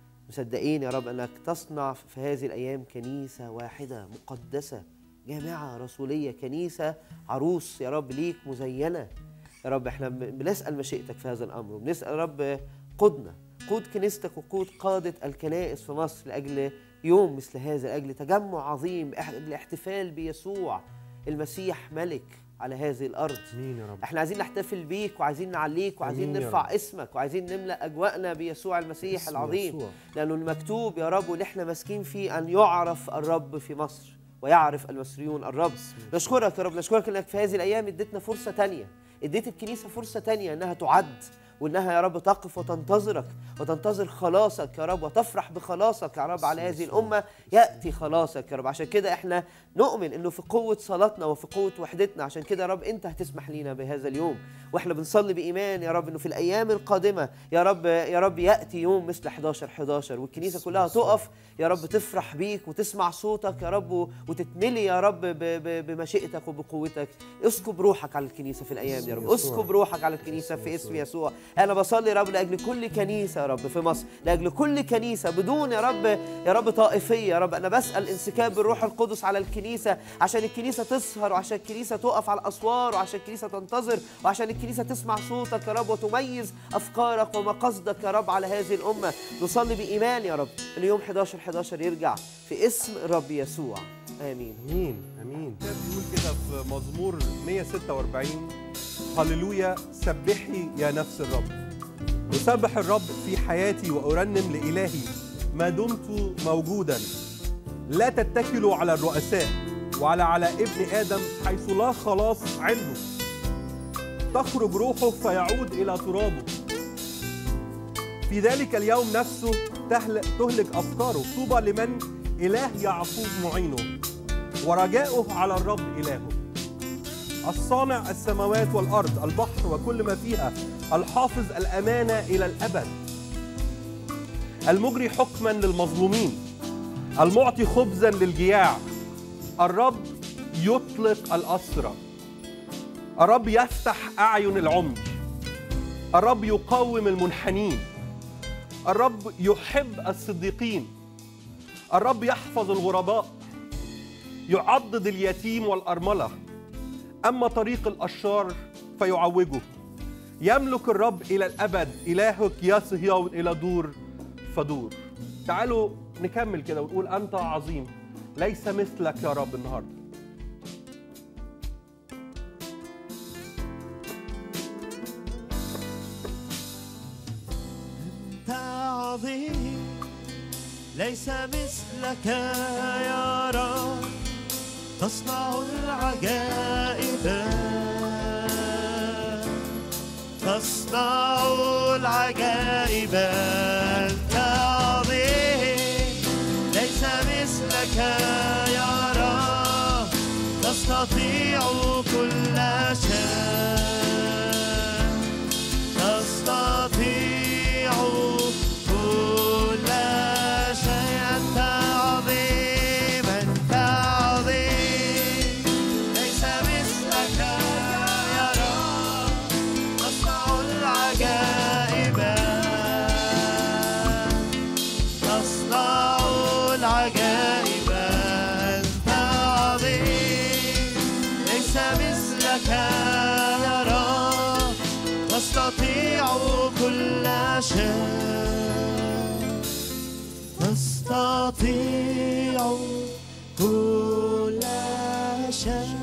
مصدقين يا رب انك تصنع في هذه الايام كنيسه واحده مقدسه جامعه رسوليه كنيسه عروس يا رب ليك مزينه يا رب احنا ب- بنسال مشيئتك في هذا الامر وبنسال يا رب قدنا قود كنيستك وقود قاده الكنائس في مصر لاجل يوم مثل هذا لاجل تجمع عظيم إح- الاحتفال بيسوع المسيح ملك على هذه الارض مين يا رب احنا عايزين نحتفل بيك وعايزين نعليك وعايزين آمين يا نرفع رب. اسمك وعايزين نملا اجواءنا بيسوع المسيح باسم العظيم يسوع. لانه المكتوب يا رب واللي احنا ماسكين فيه ان يعرف الرب في مصر ويعرف المصريون الرب نشكرك يا رب نشكرك انك في هذه الايام اديتنا فرصه تانية اديت الكنيسه فرصه تانية انها تعد وانها يا رب تقف وتنتظرك وتنتظر خلاصك يا رب وتفرح بخلاصك يا رب على هذه الامه ياتي خلاصك يا رب عشان كده احنا نؤمن انه في قوه صلاتنا وفي قوه وحدتنا عشان كده يا رب انت هتسمح لينا بهذا اليوم واحنا بنصلي بايمان يا رب انه في الايام القادمه يا رب يا رب ياتي يوم مثل 11 11 والكنيسه كلها تقف يا رب تفرح بيك وتسمع صوتك يا رب وتتملي يا رب ب- ب- بمشيئتك وبقوتك اسكب روحك على الكنيسه في الايام دي يا رب يسوع. اسكب روحك على الكنيسه في اسم يسوع انا بصلي يا رب لاجل كل كنيسه يا رب في مصر لاجل كل كنيسه بدون يا رب يا رب طائفيه يا رب انا بسال انسكاب الروح القدس على الكنيسه عشان الكنيسه تسهر وعشان الكنيسه تقف على الاسوار وعشان الكنيسه تنتظر وعشان الكنيسه تسمع صوتك يا رب وتميز افكارك ومقاصدك يا رب على هذه الامه نصلي بايمان يا رب ان يوم 11 11 يرجع في اسم الرب يسوع امين امين امين ده بيقول كده في مزمور 146 هللويا سبحي يا نفس الرب أسبح الرب في حياتي وأرنم لإلهي ما دمت موجودا لا تتكلوا على الرؤساء وعلى على ابن آدم حيث لا خلاص عنده تخرج روحه فيعود إلى ترابه في ذلك اليوم نفسه تهلك, تهلك أفكاره طوبى لمن إله يعقوب معينه ورجاؤه على الرب إلهه الصانع السماوات والأرض البحر وكل ما فيها الحافظ الأمانة إلى الأبد المجري حكما للمظلومين المعطي خبزا للجياع الرب يطلق الأسرى الرب يفتح أعين العمي الرب يقوم المنحنين الرب يحب الصديقين الرب يحفظ الغرباء يعضد اليتيم والأرملة أما طريق الأشرار فيعوجه يملك الرب إلى الأبد إلهك يا صهيون إلى دور فدور تعالوا نكمل كده ونقول أنت عظيم ليس مثلك يا رب النهارده أنت عظيم ليس مثلك يا رب تصنع العجائب تصنع العجائب أنت عظيم ليس مثلك يا رب تستطيع كل شيء تستطيع كل شيء أنت عظيم أنت عظيم ليس مثلك يا رب تصنع العجائب تصنع العجائب أنت عظيم ليس مثلك يا رب تستطيع كل شيء تستطيع كل شيء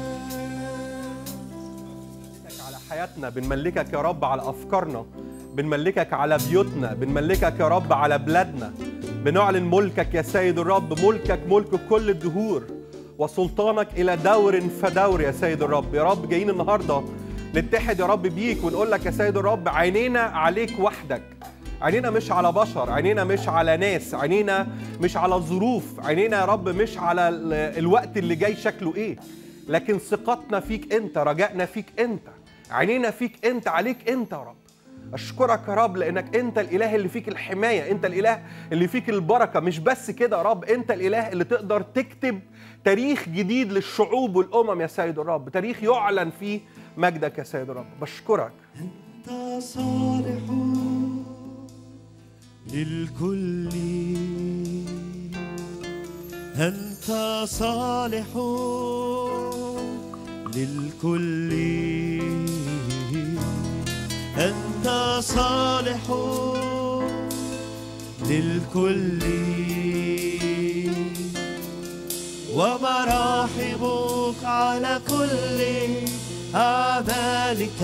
على حياتنا بنملكك يا رب على افكارنا بنملكك على بيوتنا بنملكك يا رب على بلادنا بنعلن ملكك يا سيد الرب ملكك ملك كل الدهور وسلطانك الى دور فدور يا سيد الرب يا رب جايين النهارده نتحد يا رب بيك ونقول لك يا سيد الرب عينينا عليك وحدك عينينا مش على بشر عينينا مش على ناس عينينا مش على ظروف عينينا يا رب مش على ال- الوقت اللي جاي شكله ايه لكن ثقتنا فيك انت رجائنا فيك انت عينينا فيك انت عليك انت يا رب اشكرك يا رب لانك انت الاله اللي فيك الحمايه انت الاله اللي فيك البركه مش بس كده يا رب انت الاله اللي تقدر تكتب تاريخ جديد للشعوب والامم يا سيد الرب تاريخ يعلن فيه مجدك يا سيد الرب بشكرك أنت صالح للكل أنت صالح للكل أنت صالح للكل ومراحمك على كل أعمالك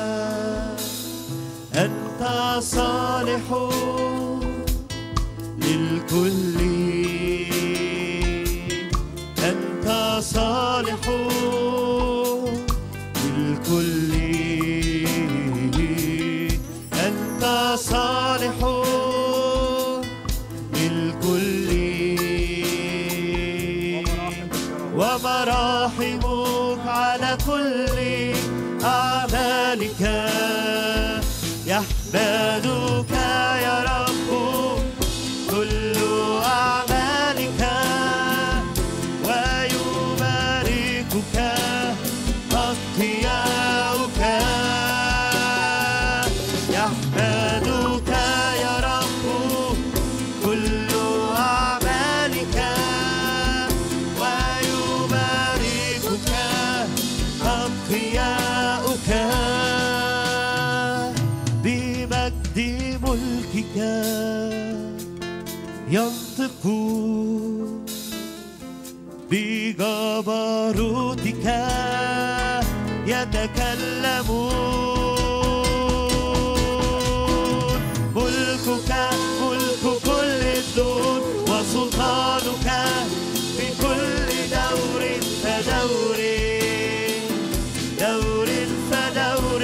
أنت صالح للكل أنت صالح للكل أنت صالح للكل ومراحمك على كل أعمالك يحمدك يا رب كل أعمالك ويباركك أتقياؤك يحمدك يا رب كل أعمالك ويباركك أتقياؤك بمجد ملكك ينطقون بجبروتك يتكلمون ملكك ملك كل الدور وسلطانك بكل دور فدور دور فدور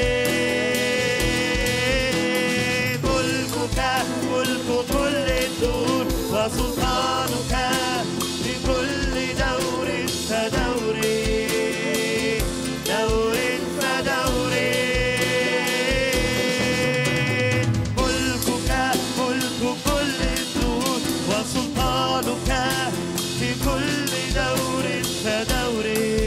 ملكك ملك كل الدور وسلطانك بكل دور فدور دور فدور ملكك ملك كل الدور وسلطانك في كل دور فدور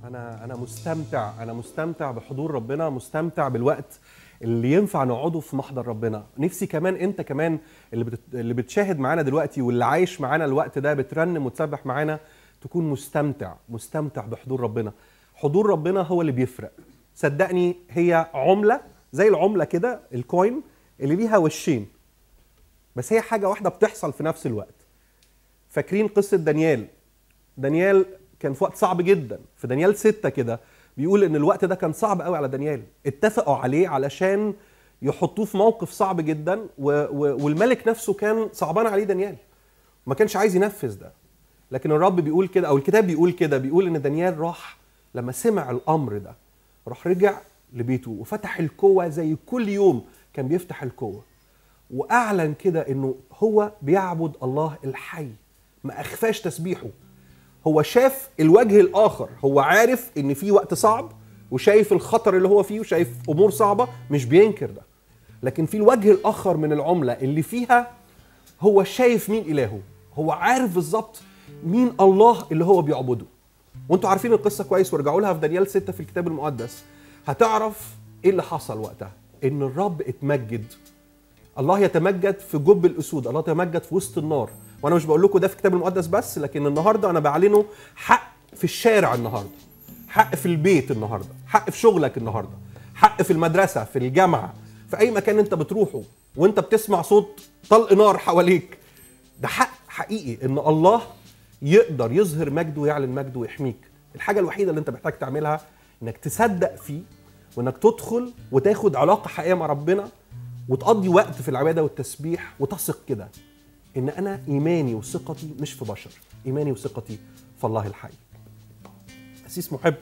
انا انا مستمتع انا مستمتع بحضور ربنا مستمتع بالوقت اللي ينفع نقعده في محضر ربنا نفسي كمان انت كمان اللي بت... اللي بتشاهد معانا دلوقتي واللي عايش معانا الوقت ده بترنم وتسبح معانا تكون مستمتع مستمتع بحضور ربنا حضور ربنا هو اللي بيفرق صدقني هي عمله زي العمله كده الكوين اللي ليها وشين بس هي حاجه واحده بتحصل في نفس الوقت فاكرين قصه دانيال دانيال كان في وقت صعب جدا في دانيال ستة كده بيقول ان الوقت ده كان صعب قوي على دانيال اتفقوا عليه علشان يحطوه في موقف صعب جدا و و والملك نفسه كان صعبان عليه دانيال ما كانش عايز ينفذ ده لكن الرب بيقول كده او الكتاب بيقول كده بيقول ان دانيال راح لما سمع الامر ده راح رجع لبيته وفتح الكوة زي كل يوم كان بيفتح الكوة واعلن كده انه هو بيعبد الله الحي ما اخفاش تسبيحه هو شاف الوجه الاخر هو عارف ان في وقت صعب وشايف الخطر اللي هو فيه وشايف امور صعبه مش بينكر ده لكن في الوجه الاخر من العمله اللي فيها هو شايف مين الهه هو عارف بالظبط مين الله اللي هو بيعبده وانتوا عارفين القصه كويس وارجعوا لها في دانيال 6 في الكتاب المقدس هتعرف ايه اللي حصل وقتها ان الرب اتمجد الله يتمجد في جب الاسود الله يتمجد في وسط النار وانا مش بقول لكم ده في الكتاب المقدس بس لكن النهارده انا بعلنه حق في الشارع النهارده حق في البيت النهارده حق في شغلك النهارده حق في المدرسه في الجامعه في اي مكان انت بتروحه وانت بتسمع صوت طلق نار حواليك ده حق حقيقي ان الله يقدر يظهر مجده ويعلن مجده ويحميك الحاجه الوحيده اللي انت محتاج تعملها انك تصدق فيه وانك تدخل وتاخد علاقه حقيقيه مع ربنا وتقضي وقت في العباده والتسبيح وتثق كده ان انا ايماني وثقتي مش في بشر ايماني وثقتي في الله الحي اسيس محب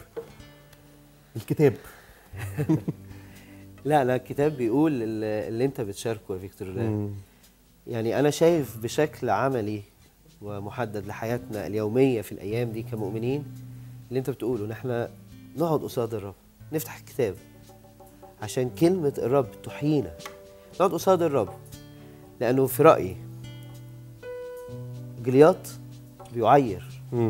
الكتاب لا لا الكتاب بيقول اللي اللي انت بتشاركه يا فيكتور الله يعني انا شايف بشكل عملي ومحدد لحياتنا اليوميه في الايام دي كمؤمنين اللي انت بتقوله ان احنا نقعد قصاد الرب نفتح الكتاب عشان كلمه الرب تحيينا نقعد قصاد الرب لانه في رايي جلياط بيعير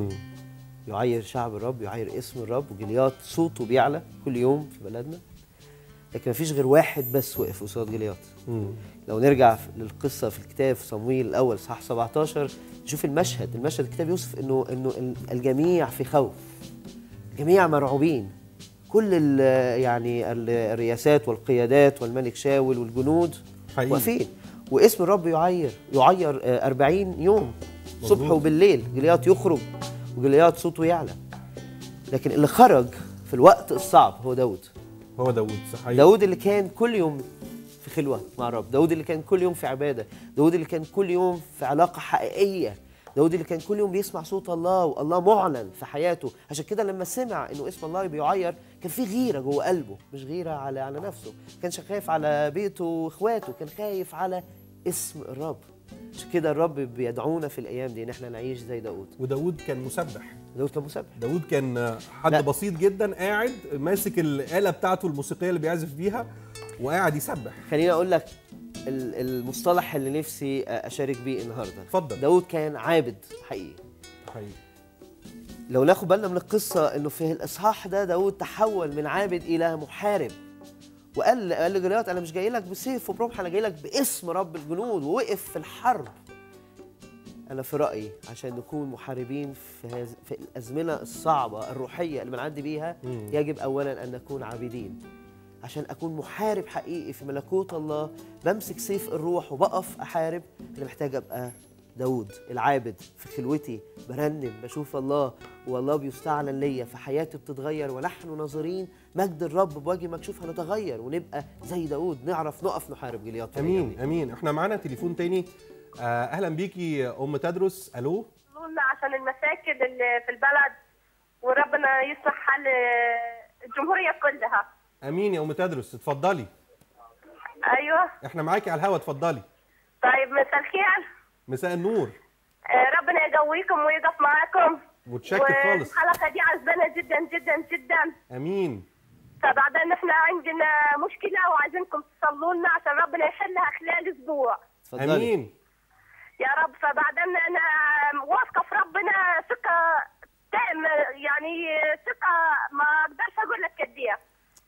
يعير شعب الرب يعير اسم الرب وجلياط صوته بيعلى كل يوم في بلدنا لكن مفيش غير واحد بس وقف قصاد جلياط لو نرجع في- للقصه في الكتاب في صمويل الاول صح 17 نشوف المشهد المشهد الكتاب يوصف انه انه ال- الجميع في خوف الجميع مرعوبين كل ال- يعني ال- الرياسات والقيادات والملك شاول والجنود حقيقي. واقفين واسم الرب يعير يعير آه، 40 يوم صبح مظبوط. وبالليل جلياط يخرج وجلياط صوته يعلى لكن اللي خرج في الوقت الصعب هو داود هو داوود صحيح داود اللي كان كل يوم في خلوة مع الرب داود اللي كان كل يوم في عبادة داود اللي كان كل يوم في علاقة حقيقية داود اللي كان كل يوم بيسمع صوت الله والله معلن في حياته عشان كده لما سمع انه اسم الله بيعير كان في غيرة جوه قلبه مش غيرة على على نفسه كانش خايف على بيته واخواته كان خايف على اسم الرب عشان كده الرب بيدعونا في الايام دي ان احنا نعيش زي داود وداود كان مسبح داود كان مسبح داود كان حد لا. بسيط جدا قاعد ماسك الآلة بتاعته الموسيقية اللي بيعزف بيها وقاعد يسبح خليني اقول لك ال- المصطلح اللي نفسي اشارك بيه النهارده اتفضل. داود كان عابد حقيقي حقيقي لو ناخد بالنا من القصه انه في الاصحاح ده داود تحول من عابد الى محارب وقال قال لجليات انا مش جاي لك بسيف وبرمح انا جاي لك باسم رب الجنود ووقف في الحرب انا في رايي عشان نكون محاربين في, هذ... في الازمنه الصعبه الروحيه اللي بنعدي بيها مم. يجب اولا ان نكون عابدين عشان اكون محارب حقيقي في ملكوت الله بمسك سيف الروح وبقف احارب انا محتاج ابقى داود العابد في خلوتي برنم بشوف الله والله بيستعلن ليا في حياتي بتتغير ونحن ناظرين مجد الرب بوجه مكشوف هنتغير ونبقى زي داود نعرف نقف نحارب جليات في الأيام امين دي. امين احنا معانا تليفون تاني آه، اهلا بيكي يا ام تدرس الو لنا عشان المشاكل اللي في البلد وربنا يصلح حال الجمهورية كلها امين يا ام تدرس اتفضلي أيوة احنا معاكي على الهوا اتفضلي طيب مساء الخير مساء النور آه، ربنا يقويكم ويقف معاكم متشكر خالص والحلقة دي عجبانة جدا جدا جدا امين فبعدين احنا عندنا مشكلة وعايزينكم تصلوا لنا عشان ربنا يحلها خلال أسبوع اتفضلي امين يا رب فبعدين أنا واثقة في ربنا ثقة تامة يعني ثقة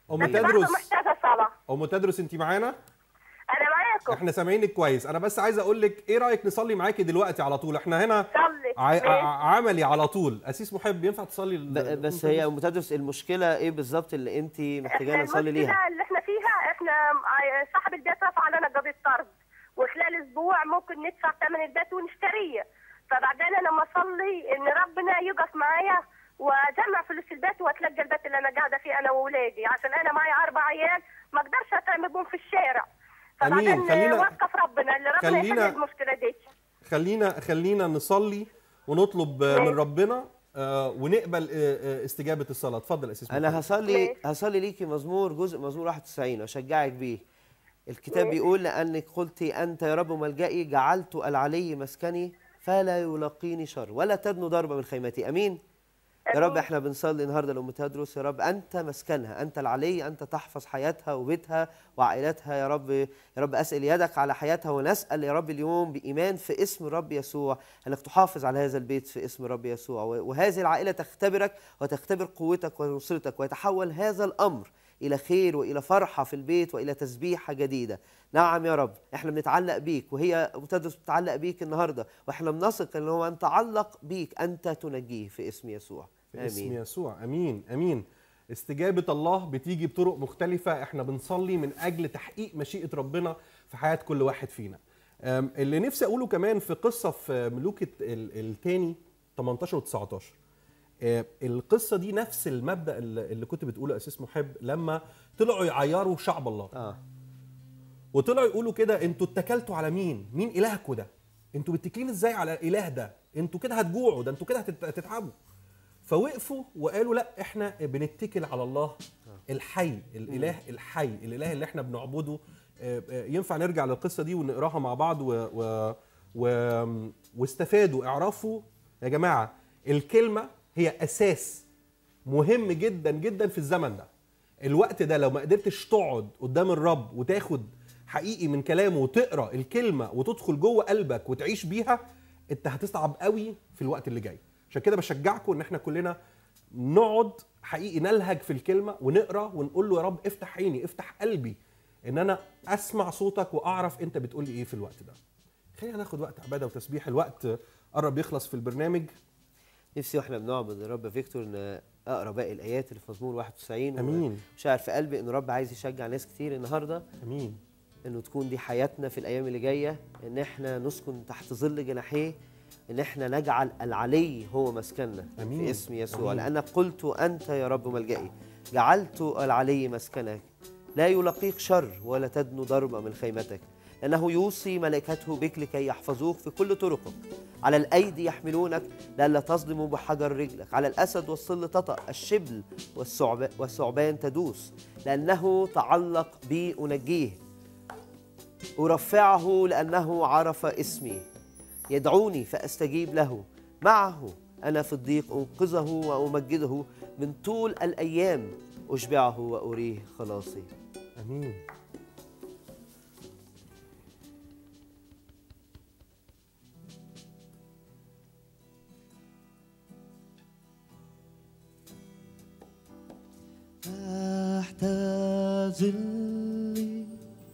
ام بس برضه تدرس محتاجه صلاه ام تدرس انت معانا انا معاكم احنا سامعينك كويس انا بس عايز اقول لك ايه رايك نصلي معاكي دلوقتي على طول احنا هنا صلي ع... ماشي. ع... عملي على طول اسيس محب ينفع تصلي ال- ب- بس هي ام تدرس المشكله ايه بالظبط اللي انت محتاجانا نصلي ليها المشكله اللي احنا فيها احنا ع- صاحب البيت رفع علينا قضيه طرد وخلال اسبوع ممكن ندفع ثمن البيت ونشتريه فبعدين انا لما اصلي ان ربنا يقف معايا واجمع فلوس البيت واتلقى البيت اللي انا قاعده فيه انا واولادي عشان انا معايا اربع عيال ما اقدرش اتعمل بهم في الشارع أمين. فبعدين خلينا- واثقه في ربنا اللي ربنا يحل خلينا- المشكله دي خلينا خلينا نصلي ونطلب آه، من ربنا آه، ونقبل آه، آه، استجابه الصلاه اتفضل يا اسيس محب. انا هصلي هصلي ليكي مزمور جزء مزمور 91 واشجعك بيه الكتاب بيقول لانك قلت انت يا رب ملجئي جعلت العلي مسكني فلا يلاقيني شر ولا تدنو ضربه من خيمتي امين يا رب احنا بنصلي النهارده لام تدرس يا رب انت مسكنها انت العلي انت تحفظ حياتها وبيتها وعائلتها يا رب يا رب اسال يدك على حياتها ونسال يا رب اليوم بايمان في اسم الرب يسوع انك تحافظ على هذا البيت في اسم الرب يسوع وهذه العائله تختبرك وتختبر قوتك ونصرتك ويتحول هذا الامر الى خير والى فرحه في البيت والى تسبيحه جديده نعم يا رب احنا بنتعلق بيك وهي بتدرس بتتعلق بيك النهارده واحنا بنثق ان هو ان تعلق بيك انت تنجيه في اسم يسوع في اسم يسوع امين امين استجابه الله بتيجي بطرق مختلفه احنا بنصلي من اجل تحقيق مشيئه ربنا في حياه كل واحد فينا أم، اللي نفسي اقوله كمان في قصه في ملوك الثاني 18 و 19 آه، القصه دي نفس المبدا اللي اللي كنت بتقوله يا اسيس محب لما طلعوا يعيروا شعب الله اه وطلعوا يقولوا كده انتوا اتكلتوا على مين؟ مين الهكوا ده؟ انتوا متكلين ازاي على الاله ده؟ انتوا كده هتجوعوا ده انتوا كده هتت- هتتعبوا. فوقفوا وقالوا لا احنا بنتكل على الله الحي، الاله الحي، الاله اللي احنا بنعبده آه، آه، ينفع نرجع للقصه دي ونقراها مع بعض و, و, و واستفادوا اعرفوا يا جماعه الكلمه هي اساس مهم جدا جدا في الزمن ده الوقت ده لو ما قدرتش تقعد قدام الرب وتاخد حقيقي من كلامه وتقرا الكلمه وتدخل جوه قلبك وتعيش بيها انت هتصعب قوي في الوقت اللي جاي عشان كده بشجعكم ان احنا كلنا نقعد حقيقي نلهج في الكلمه ونقرا ونقول له يا رب افتح عيني افتح قلبي ان انا اسمع صوتك واعرف انت بتقول لي ايه في الوقت ده خلينا ناخد وقت عباده وتسبيح الوقت قرب يخلص في البرنامج نفسي واحنا بنعبد الرب فيكتور ان اقرا باقي الايات اللي في مزمور 91 امين وشاعر في قلبي ان الرب عايز يشجع ناس كتير النهارده امين انه تكون دي حياتنا في الايام اللي جايه ان احنا نسكن تحت ظل جناحيه ان احنا نجعل العلي هو مسكننا أمين. في اسم يسوع أمين. لانك قلت انت يا رب ملجئي جعلت العلي مسكنك لا يلاقيك شر ولا تدنو ضربه من خيمتك لأنه يوصي ملائكته بك لكي يحفظوك في كل طرقك على الأيدي يحملونك لئلا تصدم بحجر رجلك على الأسد والصل تطأ الشبل والثعب- والثعبان تدوس لأنه تعلق بي أنجيه أرفعه لأنه عرف اسمي يدعوني فأستجيب له معه أنا في الضيق أنقذه وأمجده من طول الأيام أشبعه وأريه خلاصي امين تحت ظلي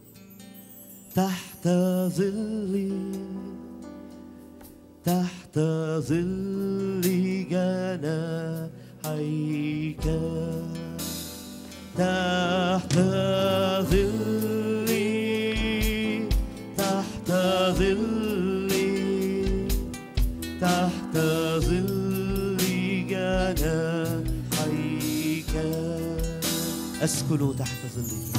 تحت ظلي تحت ظل جناحيك تحت ظلي تحت ظلي تحت ظل جناحيك أسكن تحت ظلك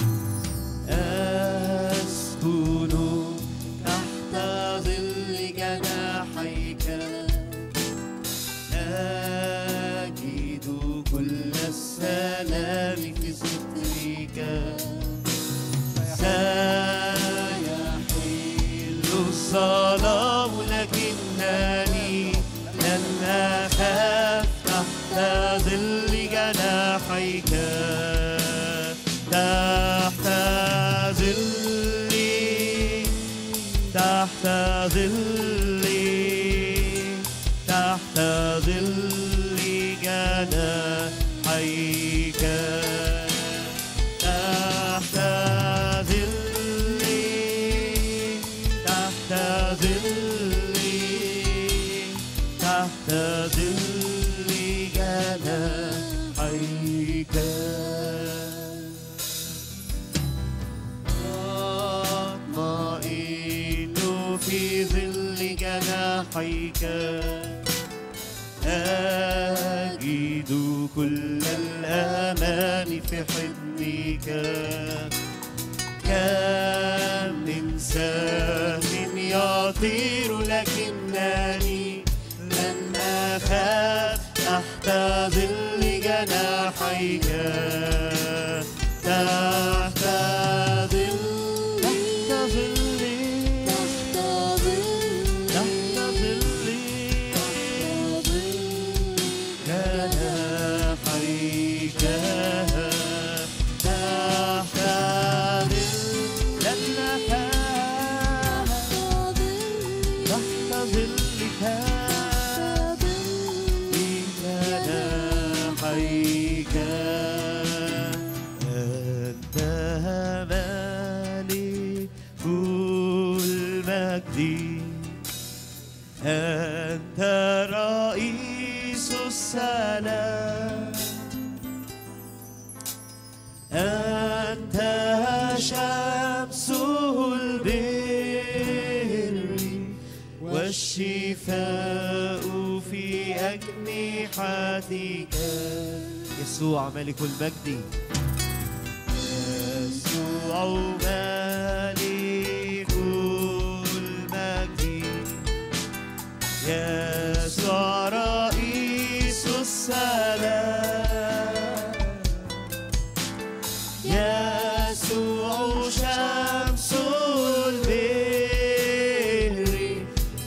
أسكن تحت ظل جناحيك أجد كل السلام في سترك سيحل الظلام لكنني لن أخاف تحت ظل جناحيك تحت ظلي تحت ظلي تحت ظل جناحيك جناحيك أطمئن في ظل جناحيك أجد كل الأمان في حضنك كم من سهم يطير لكنني لن أخاف تحت ظل جناحيك تحت ظل تحت ظل تحت ظل تحت ظل جناحيك تحت ظل لن أخاف تحت ظلك بجناحيك أنت مالك المجد أنت رئيس السلام أنت شمسه البر والشفاء في أجنحتك يسوع ملك المجد يسوع ملك المجد يسوع رئيس السلام يسوع شمس البر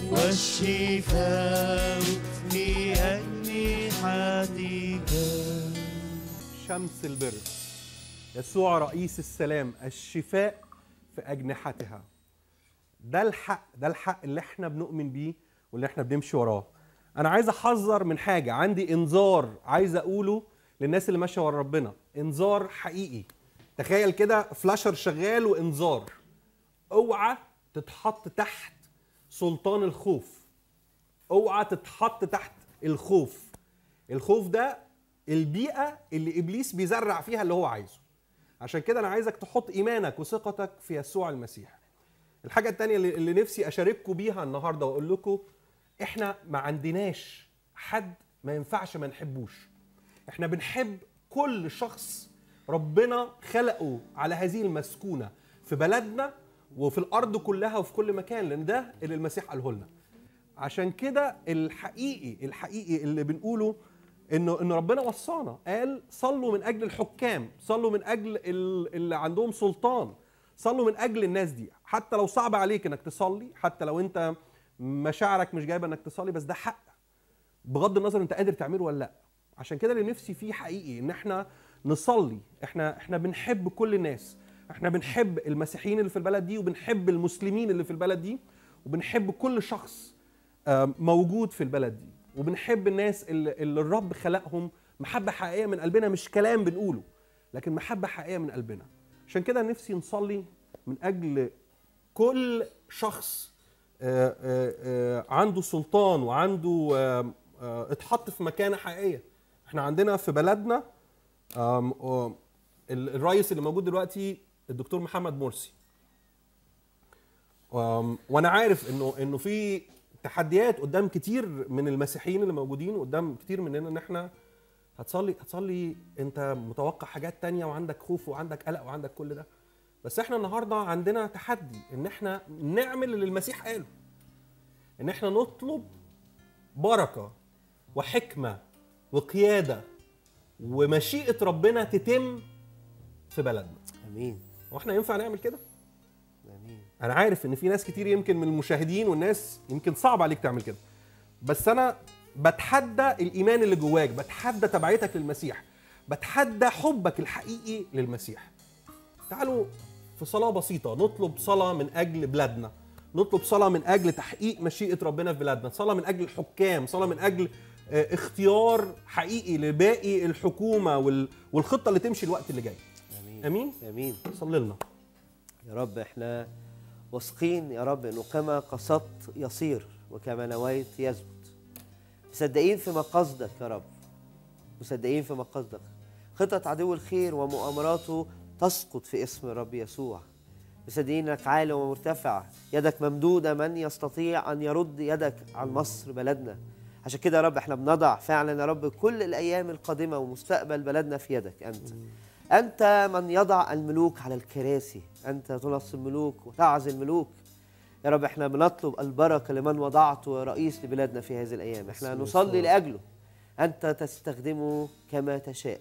والشفاء في أجنحتك شمس البر يسوع رئيس السلام الشفاء في أجنحتها ده الحق ده الحق اللي احنا بنؤمن بيه واللي احنا بنمشي وراه انا عايز احذر من حاجه عندي انذار عايز اقوله للناس اللي ماشيه ورا ربنا انذار حقيقي تخيل كده فلاشر شغال وانذار اوعى تتحط تحت سلطان الخوف اوعى تتحط تحت الخوف الخوف ده البيئه اللي ابليس بيزرع فيها اللي هو عايزه عشان كده انا عايزك تحط ايمانك وثقتك في يسوع المسيح الحاجه التانية اللي اللي نفسي اشارككم بيها النهارده واقول لكم احنا ما عندناش حد ما ينفعش ما نحبوش احنا بنحب كل شخص ربنا خلقه على هذه المسكونه في بلدنا وفي الارض كلها وفي كل مكان لان ده اللي المسيح قاله لنا عشان كده الحقيقي الحقيقي اللي بنقوله انه ان ربنا وصانا قال صلوا من اجل الحكام صلوا من اجل ال- اللي عندهم سلطان صلوا من اجل الناس دي حتى لو صعب عليك انك تصلي حتى لو انت مشاعرك مش جايبه انك تصلي بس ده حق بغض النظر انت قادر تعمله ولا لا عشان كده اللي نفسي فيه حقيقي ان احنا نصلي احنا احنا بنحب كل الناس احنا بنحب المسيحيين اللي في البلد دي وبنحب المسلمين اللي في البلد دي وبنحب كل شخص آه، موجود في البلد دي وبنحب الناس اللي, اللي الرب خلقهم محبة حقيقية من قلبنا مش كلام بنقوله لكن محبة حقيقية من قلبنا عشان كده نفسي نصلي من أجل كل شخص آه، آه، آه، عنده سلطان وعنده آه، آه، اتحط في مكانة حقيقية احنا عندنا في بلدنا آم، آم، ال- الرئيس اللي موجود دلوقتي الدكتور محمد مرسي آم، وانا عارف انه انه في تحديات قدام كتير من المسيحيين اللي موجودين قدام كتير مننا ان احنا هتصلي هتصلي انت متوقع حاجات تانية وعندك خوف وعندك قلق وعندك كل ده بس احنا النهارده عندنا تحدي ان احنا نعمل اللي المسيح قاله ان احنا نطلب بركه وحكمه وقياده ومشيئه ربنا تتم في بلدنا امين واحنا ينفع نعمل كده امين انا عارف ان في ناس كتير يمكن من المشاهدين والناس يمكن صعب عليك تعمل كده بس انا بتحدى الايمان اللي جواك بتحدى تبعيتك للمسيح بتحدى حبك الحقيقي للمسيح تعالوا في صلاة بسيطة نطلب صلاة من أجل بلادنا نطلب صلاة من أجل تحقيق مشيئة ربنا في بلادنا صلاة من أجل الحكام صلاة من أجل آه، اختيار حقيقي لباقي الحكومة وال- والخطة اللي تمشي الوقت اللي جاي امين أمين امين صلي لنا يا رب احنا واثقين يا رب انه كما قصدت يصير وكما نويت يثبت مصدقين في مقاصدك يا رب مصدقين في مقاصدك خطط عدو الخير ومؤامراته تسقط في اسم الرب يسوع مصدقين انك عالي ومرتفع يدك ممدوده من يستطيع ان يرد يدك عن مصر بلدنا عشان كده يا رب احنا بنضع فعلا يا رب كل الايام القادمه ومستقبل بلدنا في يدك انت انت من يضع الملوك على الكراسي انت تنص الملوك وتعزل الملوك يا رب احنا بنطلب البركه لمن وضعته رئيس لبلادنا في هذه الايام احنا باسم نصلي يسوع. لاجله انت تستخدمه كما تشاء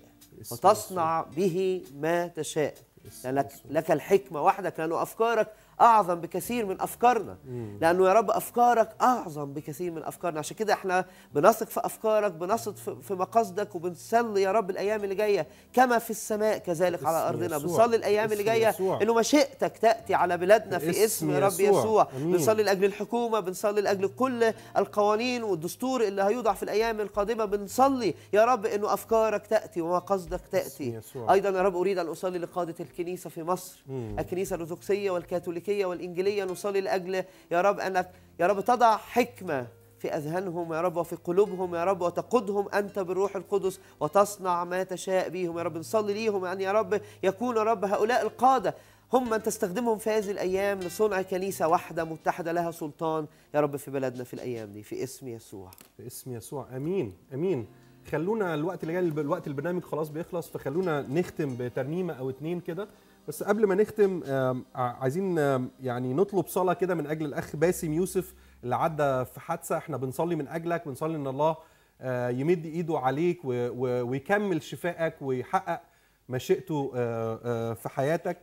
وتصنع به ما تشاء لأنك لك الحكمة وحدك لأنه أفكارك أعظم بكثير من أفكارنا لأنه يا رب أفكارك أعظم بكثير من أفكارنا عشان كده إحنا بنثق في أفكارك بنثق في في مقاصدك وبنصلي يا رب الأيام اللي جاية كما في السماء كذلك على باسم أرضنا يسوع. بنصلي الأيام اللي باسم جايه يسوع. إنه مشيئتك تأتي على بلادنا في باسم اسم يا رب يسوع. يسوع أمين. بنصلي لأجل الحكومة بنصلي لأجل كل القوانين والدستور اللي هيوضع في الأيام القادمة بنصلي يا رب إنه أفكارك تأتي ومقاصدك تأتي يسوع. أيضا يا رب أريد أن أصلي لقادة الكنيسة في مصر مم. الكنيسة الأرثوذكسية والكاثوليكية والإنجيلية نصلي لأجل يا رب أنك يا رب تضع حكمة في أذهانهم يا رب وفي قلوبهم يا رب وتقودهم أنت بالروح القدس وتصنع ما تشاء بهم يا رب نصلي ليهم أن يا رب يكون يا رب هؤلاء القادة هم من تستخدمهم في هذه الأيام لصنع كنيسة واحدة متحدة لها سلطان يا رب في بلدنا في الأيام دي في اسم يسوع باسم يسوع امين امين خلونا الوقت اللي جاي الوقت البرنامج خلاص بيخلص فخلونا نختم بترنيمه او اتنين كده بس قبل ما نختم آم، ع- عايزين آم، يعني نطلب صلاه كده من اجل الاخ باسم يوسف اللي عدى في حادثه احنا بنصلي من اجلك بنصلي ان الله آه، يمد ايده عليك و- و- ويكمل شفائك ويحقق مشيئته آه، آه، في حياتك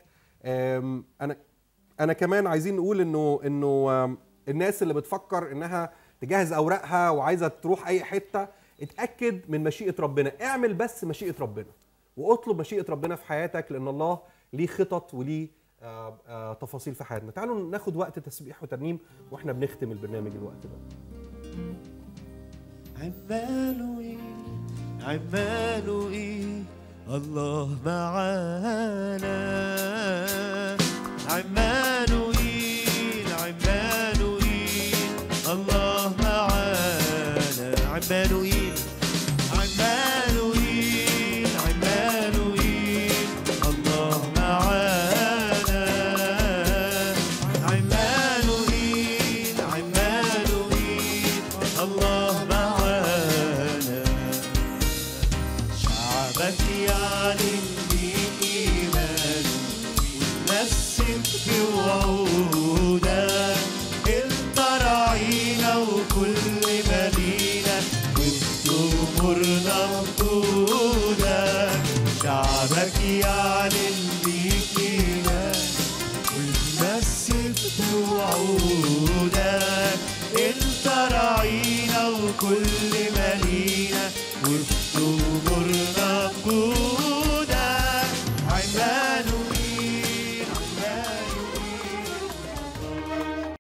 آم، انا انا كمان عايزين نقول انه انه آم، الناس اللي بتفكر انها تجهز اوراقها وعايزه تروح اي حته اتاكد من مشيئه ربنا اعمل بس مشيئه ربنا واطلب مشيئه ربنا في حياتك لان الله ليه خطط وليه آه، آه، تفاصيل في حياتنا تعالوا ناخد وقت تسبيح وترنيم واحنا بنختم البرنامج الوقت ده عمانوئيل عمانوئيل الله معانا عمانوئيل عمانوئيل الله معانا عمانوئيل عمانوئيل عمانوئيل الله معانا عمانوئيل عمانوئيل الله معانا شعبك يعلن بإيمان وتمسك بوعودك انت راعينا وكل مدينة وفي أمورنا وجودك شعبك يعلن بيك إيمان وتمسك بوعودك انت راعينا وكل مدينة وفي